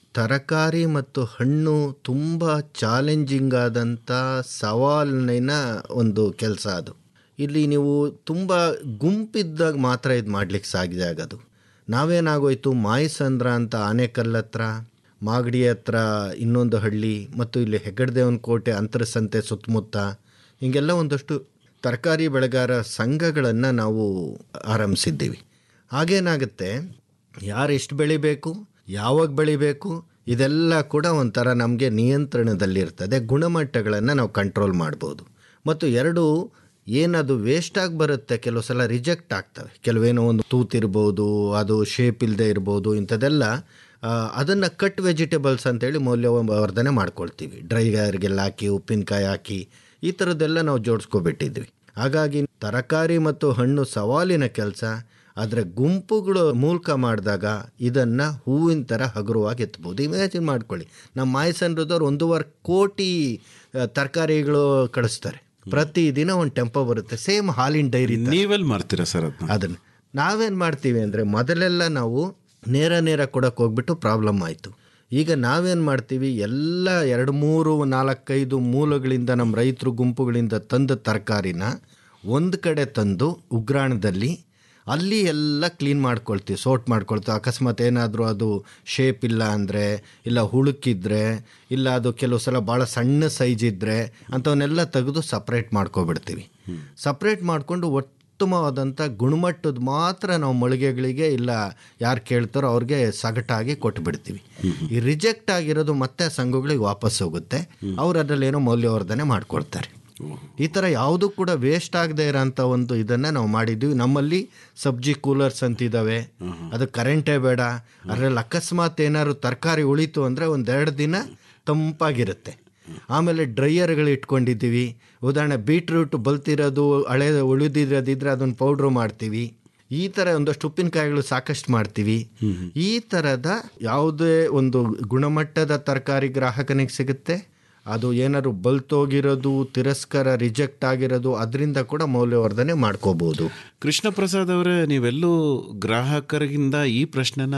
ತರಕಾರಿ ಮತ್ತು ಹಣ್ಣು ತುಂಬ ಚಾಲೆಂಜಿಂಗ್ ಆದಂಥ ಸವಾಲಿನ ಒಂದು ಕೆಲಸ ಅದು ಇಲ್ಲಿ ನೀವು ತುಂಬ ಗುಂಪಿದ್ದಾಗ ಮಾತ್ರ ಇದು ಮಾಡ್ಲಿಕ್ಕೆ ಸಾಧ್ಯ ಆಗೋದು ನಾವೇನಾಗೋಯ್ತು ಮಾಯಸಂದ್ರ ಅಂತ ಆನೆಕಲ್ ಹತ್ರ ಮಾಗಡಿ ಹತ್ರ ಇನ್ನೊಂದು ಹಳ್ಳಿ ಮತ್ತು ಇಲ್ಲಿ ಹೆಗ್ಗಡದೇವನ ಕೋಟೆ ಅಂತರಸಂತೆ ಸುತ್ತಮುತ್ತ ಹಿಂಗೆಲ್ಲ ಒಂದಷ್ಟು ತರಕಾರಿ ಬೆಳೆಗಾರ ಸಂಘಗಳನ್ನು ನಾವು ಆರಂಭಿಸಿದ್ದೀವಿ ಆಗೇನಾಗುತ್ತೆ ಯಾರು ಎಷ್ಟು ಬೆಳಿಬೇಕು ಯಾವಾಗ ಬೆಳಿಬೇಕು ಇದೆಲ್ಲ ಕೂಡ ಒಂಥರ ನಮಗೆ ನಿಯಂತ್ರಣದಲ್ಲಿರ್ತದೆ ಗುಣಮಟ್ಟಗಳನ್ನು ನಾವು ಕಂಟ್ರೋಲ್ ಮಾಡ್ಬೋದು ಮತ್ತು ಎರಡು ಏನದು ವೇಸ್ಟಾಗಿ ಬರುತ್ತೆ ಕೆಲವು ಸಲ ರಿಜೆಕ್ಟ್ ಆಗ್ತವೆ ಕೆಲವೇನೋ ಒಂದು ತೂತಿರ್ಬೋದು ಅದು ಶೇಪ್ ಇಲ್ಲದೆ ಇರ್ಬೋದು ಇಂಥದ್ದೆಲ್ಲ ಅದನ್ನು ಕಟ್ ವೆಜಿಟೇಬಲ್ಸ್ ಅಂತೇಳಿ ಮೌಲ್ಯವರ್ಧನೆ ಮಾಡ್ಕೊಳ್ತೀವಿ ಡ್ರೈಗರ್ಗೆಲ್ಲ ಹಾಕಿ ಉಪ್ಪಿನಕಾಯಿ ಹಾಕಿ ಈ ಥರದ್ದೆಲ್ಲ ನಾವು ಜೋಡಿಸ್ಕೊಬಿಟ್ಟಿದ್ವಿ ಹಾಗಾಗಿ ತರಕಾರಿ ಮತ್ತು ಹಣ್ಣು ಸವಾಲಿನ ಕೆಲಸ ಆದರೆ ಗುಂಪುಗಳ ಮೂಲಕ ಮಾಡಿದಾಗ ಇದನ್ನು ಹೂವಿನ ಥರ ಹಗುರವಾಗಿ ಎತ್ಬೋದು ಇಮ್ಯಾಜಿನ್ ಮಾಡ್ಕೊಳ್ಳಿ ನಮ್ಮ ಮಾಯಸಂದ್ರದವ್ರು ಒಂದೂವರೆ ಕೋಟಿ ತರಕಾರಿಗಳು ಕಳಿಸ್ತಾರೆ ಪ್ರತಿದಿನ ಒಂದು ಟೆಂಪೋ ಬರುತ್ತೆ ಸೇಮ್ ಹಾಲಿನ ಡೈರಿ ನೀವೆಲ್ಲಿ ಮಾಡ್ತೀರಾ ಸರ್ ಅದನ್ನ ಅದನ್ನು ನಾವೇನು ಮಾಡ್ತೀವಿ ಅಂದರೆ ಮೊದಲೆಲ್ಲ ನಾವು ನೇರ ನೇರ ಕೊಡೋಕೆ ಹೋಗ್ಬಿಟ್ಟು ಪ್ರಾಬ್ಲಮ್ ಆಯಿತು ಈಗ ನಾವೇನು ಮಾಡ್ತೀವಿ ಎಲ್ಲ ಎರಡು ಮೂರು ನಾಲ್ಕೈದು ಮೂಲಗಳಿಂದ ನಮ್ಮ ರೈತರು ಗುಂಪುಗಳಿಂದ ತಂದ ತರಕಾರಿನ ಒಂದು ಕಡೆ ತಂದು ಉಗ್ರಾಣದಲ್ಲಿ ಅಲ್ಲಿ ಎಲ್ಲ ಕ್ಲೀನ್ ಮಾಡ್ಕೊಳ್ತೀವಿ ಸೋಟ್ ಮಾಡ್ಕೊಳ್ತೀವಿ ಅಕಸ್ಮಾತ್ ಏನಾದರೂ ಅದು ಶೇಪ್ ಇಲ್ಲ ಅಂದರೆ ಇಲ್ಲ ಹುಳುಕಿದ್ರೆ ಇಲ್ಲ ಅದು ಕೆಲವು ಸಲ ಭಾಳ ಸಣ್ಣ ಸೈಜ್ ಇದ್ದರೆ ಅಂಥವನ್ನೆಲ್ಲ ತೆಗೆದು ಸಪ್ರೇಟ್ ಮಾಡ್ಕೊಬಿಡ್ತೀವಿ ಸಪ್ರೇಟ್ ಮಾಡಿಕೊಂಡು ಉತ್ತಮವಾದಂಥ ಗುಣಮಟ್ಟದ ಮಾತ್ರ ನಾವು ಮಳಿಗೆಗಳಿಗೆ ಇಲ್ಲ ಯಾರು ಕೇಳ್ತಾರೋ ಅವ್ರಿಗೆ ಸಗಟಾಗಿ ಕೊಟ್ಬಿಡ್ತೀವಿ ಈ ರಿಜೆಕ್ಟ್ ಆಗಿರೋದು ಮತ್ತೆ ಸಂಘಗಳಿಗೆ ವಾಪಸ್ ಹೋಗುತ್ತೆ ಅವ್ರು ಅದರಲ್ಲಿ ಏನೋ ಮೌಲ್ಯವರ್ಧನೆ ಮಾಡ್ಕೊಳ್ತಾರೆ ಈ ಥರ ಯಾವುದೂ ಕೂಡ ವೇಸ್ಟ್ ಆಗದೆ ಇರೋಂಥ ಒಂದು ಇದನ್ನು ನಾವು ಮಾಡಿದ್ವಿ ನಮ್ಮಲ್ಲಿ ಸಬ್ಜಿ ಕೂಲರ್ಸ್ ಅಂತಿದ್ದಾವೆ ಅದು ಕರೆಂಟೇ ಬೇಡ ಅದರಲ್ಲಿ ಅಕಸ್ಮಾತ್ ಏನಾದ್ರು ತರಕಾರಿ ಉಳಿತು ಅಂದರೆ ಒಂದೆರಡು ದಿನ ತಂಪಾಗಿರುತ್ತೆ ಆಮೇಲೆ ಡ್ರೈಯರ್ಗಳು ಇಟ್ಕೊಂಡಿದ್ದೀವಿ ಉದಾಹರಣೆ ಬೀಟ್ರೂಟ್ ಬಲ್ತಿರೋದು ಹಳೆ ಉಳಿದಿರೋದಿದ್ರೆ ಅದನ್ನು ಪೌಡ್ರು ಮಾಡ್ತೀವಿ ಈ ಥರ ಒಂದಷ್ಟು ಉಪ್ಪಿನಕಾಯಿಗಳು ಸಾಕಷ್ಟು ಮಾಡ್ತೀವಿ ಈ ಥರದ ಯಾವುದೇ ಒಂದು ಗುಣಮಟ್ಟದ ತರಕಾರಿ ಗ್ರಾಹಕನಿಗೆ ಸಿಗುತ್ತೆ ಅದು ಏನಾದ್ರು ಬಲ್ತೋಗಿರೋದು ತಿರಸ್ಕಾರ ರಿಜೆಕ್ಟ್ ಆಗಿರೋದು ಅದರಿಂದ ಕೂಡ ಮೌಲ್ಯವರ್ಧನೆ ಮಾಡ್ಕೋಬೋದು ಕೃಷ್ಣ ಪ್ರಸಾದ್ ಅವರೇ ನೀವೆಲ್ಲೂ ಗ್ರಾಹಕರಿಗಿಂದ ಈ ಪ್ರಶ್ನೆನ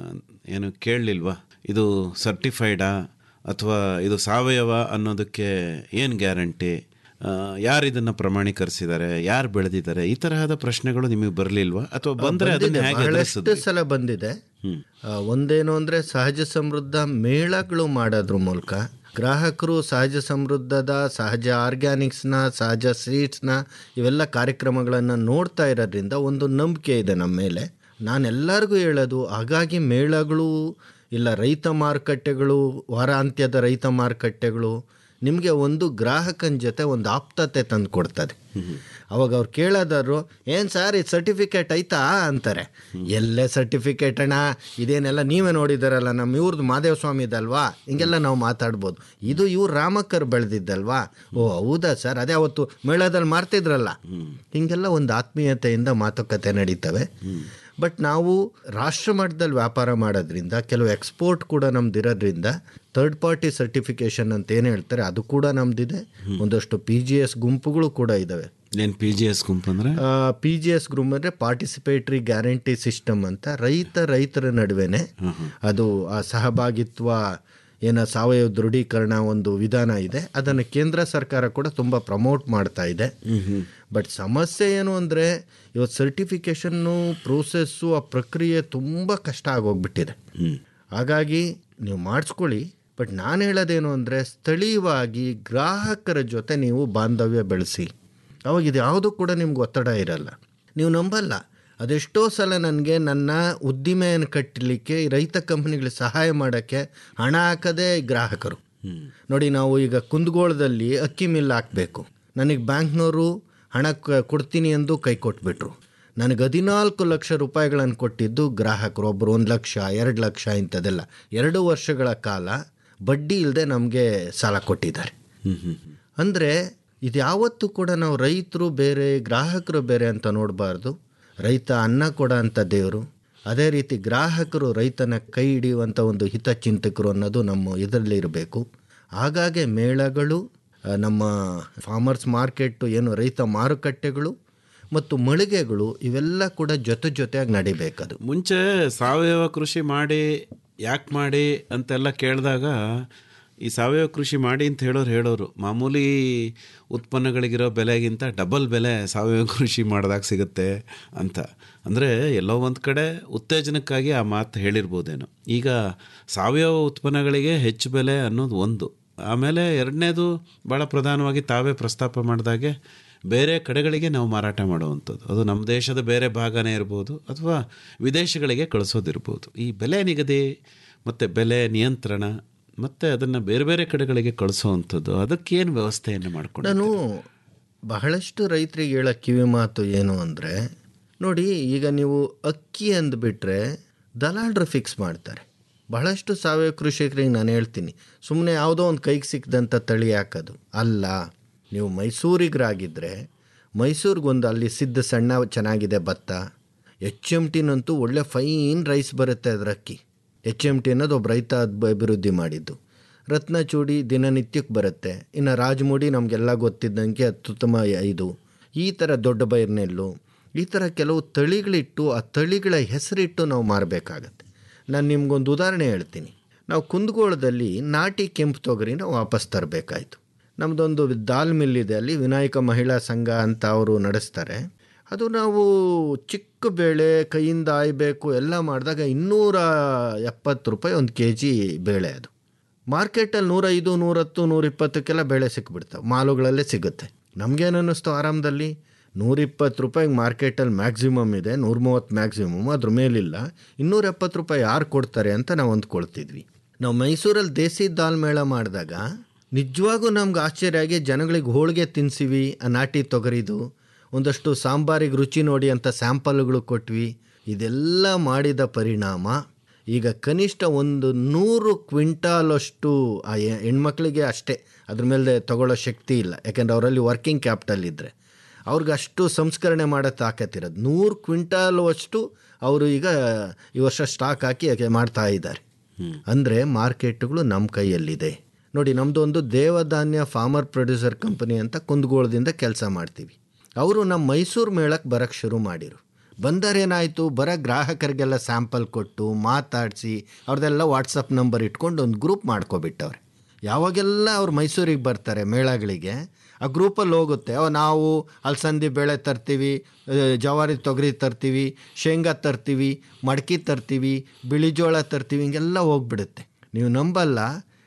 ಏನು ಕೇಳಲಿಲ್ವಾ ಇದು ಸರ್ಟಿಫೈಡಾ ಅಥವಾ ಇದು ಸಾವಯವ ಅನ್ನೋದಕ್ಕೆ ಏನು ಗ್ಯಾರಂಟಿ ಯಾರು ಇದನ್ನು ಪ್ರಮಾಣೀಕರಿಸಿದ್ದಾರೆ ಯಾರು ಬೆಳೆದಿದ್ದಾರೆ ಈ ತರಹದ ಪ್ರಶ್ನೆಗಳು ನಿಮಗೆ ಬರಲಿಲ್ವಾ ಅಥವಾ ಬಂದರೆ ಅದನ್ನು ಬಂದಿದೆ, ಹೇಗೆ ಬಹಳಷ್ಟು ಎದುರಿಸಿದ್ರಿ? ಸಲ ಬಂದಿದೆ ಆ, ಒಂದೇನು ಅಂದರೆ ಸಹಜ ಸಮೃದ್ಧ ಮೇಳಗಳು ಮಾಡೋದ್ರ ಮೂಲಕ ಗ್ರಾಹಕರು ಸಹಜ ಸಮೃದ್ಧದ ಸಹಜ ಆರ್ಗ್ಯಾನಿಕ್ಸ್ನ ಸಹಜ ಸೀಡ್ಸ್ನ ಇವೆಲ್ಲ ಕಾರ್ಯಕ್ರಮಗಳನ್ನು ನೋಡ್ತಾ ಇರೋದ್ರಿಂದ ಒಂದು ನಂಬಿಕೆ ಇದೆ ನಮ್ಮ ಮೇಲೆ ನಾನೆಲ್ಲರಿಗೂ ಹೇಳೋದು ಹಾಗಾಗಿ ಮೇಳಗಳು ಇಲ್ಲ ರೈತ ಮಾರುಕಟ್ಟೆಗಳು ವಾರಾಂತ್ಯದ ರೈತ ಮಾರುಕಟ್ಟೆಗಳು ನಿಮಗೆ ಒಂದು ಗ್ರಾಹಕನ ಜೊತೆ ಒಂದು ಆಪ್ತತೆ ತಂದು ಕೊಡ್ತದೆ ಅವಾಗ ಅವ್ರು ಕೇಳೋದಾದ್ರು ಏನು ಸರ್ ಇದು ಸರ್ಟಿಫಿಕೇಟ್ ಐತಾ ಅಂತಾರೆ ಎಲ್ಲೇ ಸರ್ಟಿಫಿಕೇಟ್ ಅಣ್ಣ ಇದೇನೆಲ್ಲ ನೀವೇ ನೋಡಿದಾರಲ್ಲ ನಮ್ಮ ಇವ್ರದ್ದು ಮಾದೇವ ಸ್ವಾಮಿ ಇದಲ್ವಾ ಹಿಂಗೆಲ್ಲ ನಾವು ಮಾತಾಡ್ಬೋದು ಇದು ಇವ್ರು ರಾಮಕ್ಕರ್ ಬೆಳೆದಿದ್ದಲ್ವಾ ಓ ಹೌದಾ ಸರ್ ಅದೇ ಅವತ್ತು ಮೇಳದಲ್ಲಿ ಮಾರ್ತಿದ್ರಲ್ಲ ಹಿಂಗೆಲ್ಲ ಒಂದು ಆತ್ಮೀಯತೆಯಿಂದ ಮಾತುಕತೆ ನಡೀತವೆ ಬಟ್ ನಾವು ರಾಷ್ಟ್ರ ಮಟ್ಟದಲ್ಲಿ ವ್ಯಾಪಾರ ಮಾಡೋದ್ರಿಂದ ಕೆಲವು ಎಕ್ಸ್ಪೋರ್ಟ್ ಕೂಡ ನಮ್ದಿರೋದ್ರಿಂದ ಥರ್ಡ್ ಪಾರ್ಟಿ ಸರ್ಟಿಫಿಕೇಶನ್ ಅಂತ ಏನು ಹೇಳ್ತಾರೆ ಅದು ಕೂಡ ನಮ್ದಿದೆ ಒಂದಷ್ಟು ಪಿ ಜಿ ಎಸ್ ಗುಂಪುಗಳು ಕೂಡ ಇದ್ದಾವೆ ಏನು ಪಿ ಜಿ ಎಸ್ ಗುಂಪು ಅಂದರೆ ಪಿ ಜಿ ಎಸ್ ಗ್ರೂಪ್ ಅಂದರೆ ಪಾರ್ಟಿಸಿಪೇಟ್ರಿ ಗ್ಯಾರಂಟಿ ಸಿಸ್ಟಮ್ ಅಂತ ರೈತ ರೈತರ ನಡುವೆನೆ ಅದು ಆ ಸಹಭಾಗಿತ್ವ ಏನ ಸಾವಯವ ದೃಢೀಕರಣ ಒಂದು ವಿಧಾನ ಇದೆ ಅದನ್ನು ಕೇಂದ್ರ ಸರ್ಕಾರ ಕೂಡ ತುಂಬ ಪ್ರಮೋಟ್ ಮಾಡ್ತಾ ಇದೆ ಬಟ್ ಸಮಸ್ಯೆ ಏನು ಅಂದರೆ ಇವತ್ತು ಸರ್ಟಿಫಿಕೇಷನ್ನು ಪ್ರೋಸೆಸ್ಸು ಆ ಪ್ರಕ್ರಿಯೆ ತುಂಬ ಕಷ್ಟ ಆಗೋಗ್ಬಿಟ್ಟಿದೆ ಹಾಗಾಗಿ ನೀವು ಮಾಡಿಸ್ಕೊಳ್ಳಿ ಬಟ್ ನಾನು ಹೇಳೋದೇನು ಅಂದರೆ ಸ್ಥಳೀಯವಾಗಿ ಗ್ರಾಹಕರ ಜೊತೆ ನೀವು ಬಾಂಧವ್ಯ ಬೆಳೆಸಿ ಅವಾಗ ಇದು ಯಾವುದೂ ಕೂಡ ನಿಮ್ಗೆ ಒತ್ತಡ ಇರಲ್ಲ ನೀವು ನಂಬಲ್ಲ ಅದೆಷ್ಟೋ ಸಲ ನನಗೆ ನನ್ನ ಉದ್ದಿಮೆಯನ್ನು ಕಟ್ಟಲಿಕ್ಕೆ ಈ ರೈತ ಕಂಪ್ನಿಗಳಿಗೆ ಸಹಾಯ ಮಾಡೋಕ್ಕೆ ಹಣ ಹಾಕದೇ ಗ್ರಾಹಕರು ನೋಡಿ ನಾವು ಈಗ ಕುಂದಗೋಳದಲ್ಲಿ ಅಕ್ಕಿ ಮಿಲ್ ಹಾಕಬೇಕು ನನಗೆ ಬ್ಯಾಂಕ್ನವರು ಹಣ ಕ- ಕೊಡ್ತೀನಿ ಎಂದು ಕೈ ಕೊಟ್ಬಿಟ್ರು ನನಗೆ ಹದಿನಾಲ್ಕು ಲಕ್ಷ ರೂಪಾಯಿಗಳನ್ನು ಕೊಟ್ಟಿದ್ದು ಗ್ರಾಹಕರು ಒಬ್ಬರು ಒಂದು ಲಕ್ಷ ಎರಡು ಲಕ್ಷ ಇಂಥದ್ದೆಲ್ಲ ಎರಡು ವರ್ಷಗಳ ಕಾಲ ಬಡ್ಡಿ ಇಲ್ಲದೆ ನಮಗೆ ಸಾಲ ಕೊಟ್ಟಿದ್ದಾರೆ ಅಂದರೆ ಇದು ಯಾವತ್ತೂ ಕೂಡ ನಾವು ರೈತರು ಬೇರೆ ಗ್ರಾಹಕರು ಬೇರೆ ಅಂತ ನೋಡಬಾರ್ದು ರೈತ ಅನ್ನ ಕೊಡ ಅಂತ ದೇವರು ಅದೇ ರೀತಿ ಗ್ರಾಹಕರು ರೈತನ ಕೈ ಹಿಡಿಯುವಂಥ ಒಂದು ಹಿತಚಿಂತಕರು ಅನ್ನೋದು ನಮ್ಮ ಇದರಲ್ಲಿ ಇರಬೇಕು ಹಾಗಾಗಿ ಮೇಳಗಳು ಆ, ನಮ್ಮ ಫಾರ್ಮರ್ಸ್ ಮಾರ್ಕೆಟು ಏನು ರೈತ ಮಾರುಕಟ್ಟೆಗಳು ಮತ್ತು ಮಳಿಗೆಗಳು ಇವೆಲ್ಲ ಕೂಡ ಜೊತೆ ಜೊತೆಯಾಗಿ ನಡಿಬೇಕದು ಮುಂಚೆ ಸಾವಯವ ಕೃಷಿ ಮಾಡಿ ಯಾಕೆ ಮಾಡಿ ಅಂತೆಲ್ಲ ಕೇಳಿದಾಗ ಈ ಸಾವಯವ ಕೃಷಿ ಮಾಡಿ ಅಂತ ಹೇಳೋರು ಹೇಳೋರು ಮಾಮೂಲಿ ಉತ್ಪನ್ನಗಳಿಗಿರೋ ಬೆಲೆಗಿಂತ ಡಬಲ್ ಬೆಲೆ ಸಾವಯವ ಕೃಷಿ ಮಾಡಿದಾಗ ಸಿಗುತ್ತೆ ಅಂತ ಅಂದರೆ ಎಲ್ಲೋ ಒಂದು ಕಡೆ ಉತ್ತೇಜನಕ್ಕಾಗಿ ಆ ಮಾತು ಹೇಳಿರ್ಬೋದೇನೋ ಈಗ ಸಾವಯವ ಉತ್ಪನ್ನಗಳಿಗೆ ಹೆಚ್ಚು ಬೆಲೆ ಅನ್ನೋದು ಒಂದು ಆಮೇಲೆ ಎರಡನೇದು ಭಾಳ ಪ್ರಧಾನವಾಗಿ ತಾವೇ ಪ್ರಸ್ತಾಪ ಮಾಡಿದಾಗೆ ಬೇರೆ ಕಡೆಗಳಿಗೆ ನಾವು ಮಾರಾಟ ಮಾಡುವಂಥದ್ದು ಅದು ನಮ್ಮ ದೇಶದ ಬೇರೆ ಭಾಗನೇ ಇರ್ಬೋದು ಅಥವಾ ವಿದೇಶಗಳಿಗೆ ಕಳಿಸೋದಿರ್ಬೋದು ಈ ಬೆಲೆ ನಿಗದಿ ಮತ್ತು ಬೆಲೆ ನಿಯಂತ್ರಣ ಮತ್ತು ಅದನ್ನು ಬೇರೆ ಬೇರೆ ಕಡೆಗಳಿಗೆ ಕಳಿಸೋವಂಥದ್ದು ಅದಕ್ಕೇನು ವ್ಯವಸ್ಥೆಯನ್ನು ಮಾಡ್ಕೊಂಡು ನಾನು ಬಹಳಷ್ಟು ರೈತರಿಗೆ ಹೇಳೋ ಕಿವಿ ಮಾತು ಏನು ಅಂದರೆ ನೋಡಿ ಈಗ ನೀವು ಅಕ್ಕಿ ಅಂದ್ಬಿಟ್ರೆ ದಲಾಲ್ರು ಫಿಕ್ಸ್ ಮಾಡ್ತಾರೆ ಬಹಳಷ್ಟು ಸಾವಯವ ಕೃಷಿಕರಿಗೆ ನಾನು ಹೇಳ್ತೀನಿ ಸುಮ್ಮನೆ ಯಾವುದೋ ಒಂದು ಕೈಗೆ ಸಿಕ್ಕದಂಥ ತಳಿ ಹಾಕೋದು ಅಲ್ಲ ನೀವು ಮೈಸೂರಿಗರಾಗಿದ್ದರೆ ಮೈಸೂರಿಗೊಂದು ಅಲ್ಲಿ ಸಿದ್ಧ ಸಣ್ಣ ಚೆನ್ನಾಗಿದೆ ಭತ್ತ ಎಚ್ ಎಮ್ ಟಿನಂತೂ ಒಳ್ಳೆ ಫೈನ್ ರೈಸ್ ಬರುತ್ತೆ ಅದರ ಅಕ್ಕಿ ಎಚ್ ಎಮ್ ಟಿ ಅನ್ನೋದು ಒಬ್ಬ ರೈತ ಅದ್- ಅಭಿವೃದ್ಧಿ ಮಾಡಿದ್ದು ರತ್ನಚೂಡಿ ದಿನನಿತ್ಯಕ್ಕೆ ಬರುತ್ತೆ ಇನ್ನು ರಾಜಮುಡಿ ನಮಗೆಲ್ಲ ಗೊತ್ತಿದ್ದಂಗೆ ಅತ್ಯುತ್ತಮ ಇದು ಈ ಥರ ದೊಡ್ಡ ಬೈರ್ನೆಲ್ಲು ಈ ಥರ ಕೆಲವು ತಳಿಗಳಿಟ್ಟು ಆ ತಳಿಗಳ ಹೆಸರಿಟ್ಟು ನಾವು ಮಾರಬೇಕಾಗತ್ತೆ ನಾನು ನಿಮ್ಗೊಂದು ಉದಾಹರಣೆ ಹೇಳ್ತೀನಿ ನಾವು ಕುಂದಗೋಳದಲ್ಲಿ ನಾಟಿ ಕೆಂಪು ತೊಗರಿನ ವಾಪಸ್ ತರಬೇಕಾಯ್ತು ನಮ್ಮದೊಂದು ದಾಲ್ ಮಿಲ್ ಇದೆ ಅಲ್ಲಿ ವಿನಾಯಕ ಮಹಿಳಾ ಸಂಘ ಅಂತ ಅವರು ನಡೆಸ್ತಾರೆ ಅದು ನಾವು ಚಿಕ್ಕ ಬೇಳೆ ಕೈಯಿಂದ ಆಯ್ಬೇಕು ಎಲ್ಲ ಮಾಡಿದಾಗ ಇನ್ನೂರ ಎಪ್ಪತ್ತು ರೂಪಾಯಿ ಒಂದು ಕೆ ಜಿ ಬೇಳೆ ಅದು ಮಾರ್ಕೆಟಲ್ಲಿ ನೂರೈದು ನೂರತ್ತು ನೂರಿಪ್ಪತ್ತಕ್ಕೆಲ್ಲ ಬೇಳೆ ಸಿಕ್ಬಿಡ್ತಾವೆ ಮಾಲುಗಳಲ್ಲೇ ಸಿಗುತ್ತೆ ನಮಗೇನು ಅನ್ನಿಸ್ತು ಆರಾಮದಲ್ಲಿ ನೂರಿಪ್ಪತ್ತು ರೂಪಾಯಿಗೆ ಮಾರ್ಕೆಟಲ್ಲಿ ಮ್ಯಾಕ್ಸಿಮಮ್ ಇದೆ ನೂರ ಮೂವತ್ತು ಮ್ಯಾಕ್ಸಿಮಮ್ ಅದ್ರ ಮೇಲಿಲ್ಲ ಇನ್ನೂರ ಎಪ್ಪತ್ತು ರೂಪಾಯಿ ಯಾರು ಕೊಡ್ತಾರೆ ಅಂತ ನಾವು ಅಂದ್ಕೊಳ್ತಿದ್ವಿ ನಾವು ಮೈಸೂರಲ್ಲಿ ದೇಸಿ ದಾಲ್ ಮೇಳ ಮಾಡಿದಾಗ ನಿಜವಾಗೂ ನಮ್ಗೆ ಆಶ್ಚರ್ಯ ಆಗಿ ಜನಗಳಿಗೆ ಹೋಳಿಗೆ ತಿನ್ಸಿವಿ ಆ ನಾಟಿ ತೊಗರಿದು ಒಂದಷ್ಟು ಸಾಂಬಾರಿಗೆ ರುಚಿ ನೋಡಿ ಅಂತ ಸ್ಯಾಂಪಲ್ಗಳು ಕೊಟ್ವಿ ಇದೆಲ್ಲ ಮಾಡಿದ ಪರಿಣಾಮ ಈಗ ಕನಿಷ್ಠ ಒಂದು ನೂರು ಕ್ವಿಂಟಾಲಷ್ಟು ಆ ಹೆ- ಹೆಣ್ಮಕ್ಳಿಗೆ ಅಷ್ಟೇ ಅದ್ರ ಮೇಲೆ ತಗೊಳ್ಳೋ ಶಕ್ತಿ ಇಲ್ಲ ಯಾಕೆಂದ್ರೆ ಅವರಲ್ಲಿ ವರ್ಕಿಂಗ್ ಕ್ಯಾಪಿಟಲ್ ಇದ್ದರೆ ಅವ್ರಿಗೆ ಅಷ್ಟು ಸಂಸ್ಕರಣೆ ಮಾಡೋ ತಾಕತ್ತಿರೋದು ನೂರು ಕ್ವಿಂಟಾಲು ಅಷ್ಟು ಅವರು ಈಗ ಈ ವರ್ಷ ಸ್ಟಾಕ್ ಹಾಕಿ ಯಾಕೆ ಮಾಡ್ತಾ ಇದ್ದಾರೆ ಅಂದರೆ ಮಾರ್ಕೆಟ್ಗಳು ನಮ್ಮ ಕೈಯಲ್ಲಿದೆ ನೋಡಿ ನಮ್ಮದು ಒಂದು ದೇವಧಾನ್ಯ ಫಾರ್ಮರ್ ಪ್ರೊಡ್ಯೂಸರ್ ಕಂಪನಿ ಅಂತ ಕುಂದಗೋಳದಿಂದ ಕೆಲಸ ಮಾಡ್ತೀವಿ ಅವರು ನಮ್ಮ ಮೈಸೂರು ಮೇಳಕ್ಕೆ ಬರೋಕ್ಕೆ ಶುರು ಮಾಡಿರು ಬಂದರೇನಾಯಿತು ಬರೋ ಗ್ರಾಹಕರಿಗೆಲ್ಲ ಸ್ಯಾಂಪಲ್ ಕೊಟ್ಟು ಮಾತಾಡಿಸಿ ಅವ್ರದ್ದೆಲ್ಲ ವಾಟ್ಸಪ್ ನಂಬರ್ ಇಟ್ಕೊಂಡು ಒಂದು ಗ್ರೂಪ್ ಮಾಡ್ಕೊಬಿಟ್ಟವ್ರೆ ಯಾವಾಗೆಲ್ಲ ಅವ್ರು ಮೈಸೂರಿಗೆ ಬರ್ತಾರೆ ಮೇಳಗಳಿಗೆ ಆ ಗ್ರೂಪಲ್ಲಿ ಹೋಗುತ್ತೆ ಅವ ನಾವು ಅಲಸಂದಿ ಬೇಳೆ ತರ್ತೀವಿ ಆ, ಜವಾರಿ ತೊಗರಿ ತರ್ತೀವಿ ಶೇಂಗಾ ತರ್ತೀವಿ ಮಡಕೆ ತರ್ತೀವಿ ಬಿಳಿ ಜೋಳ ತರ್ತೀವಿ ಹಿಂಗೆಲ್ಲ ಹೋಗ್ಬಿಡುತ್ತೆ ನೀವು ನಂಬಲ್ಲ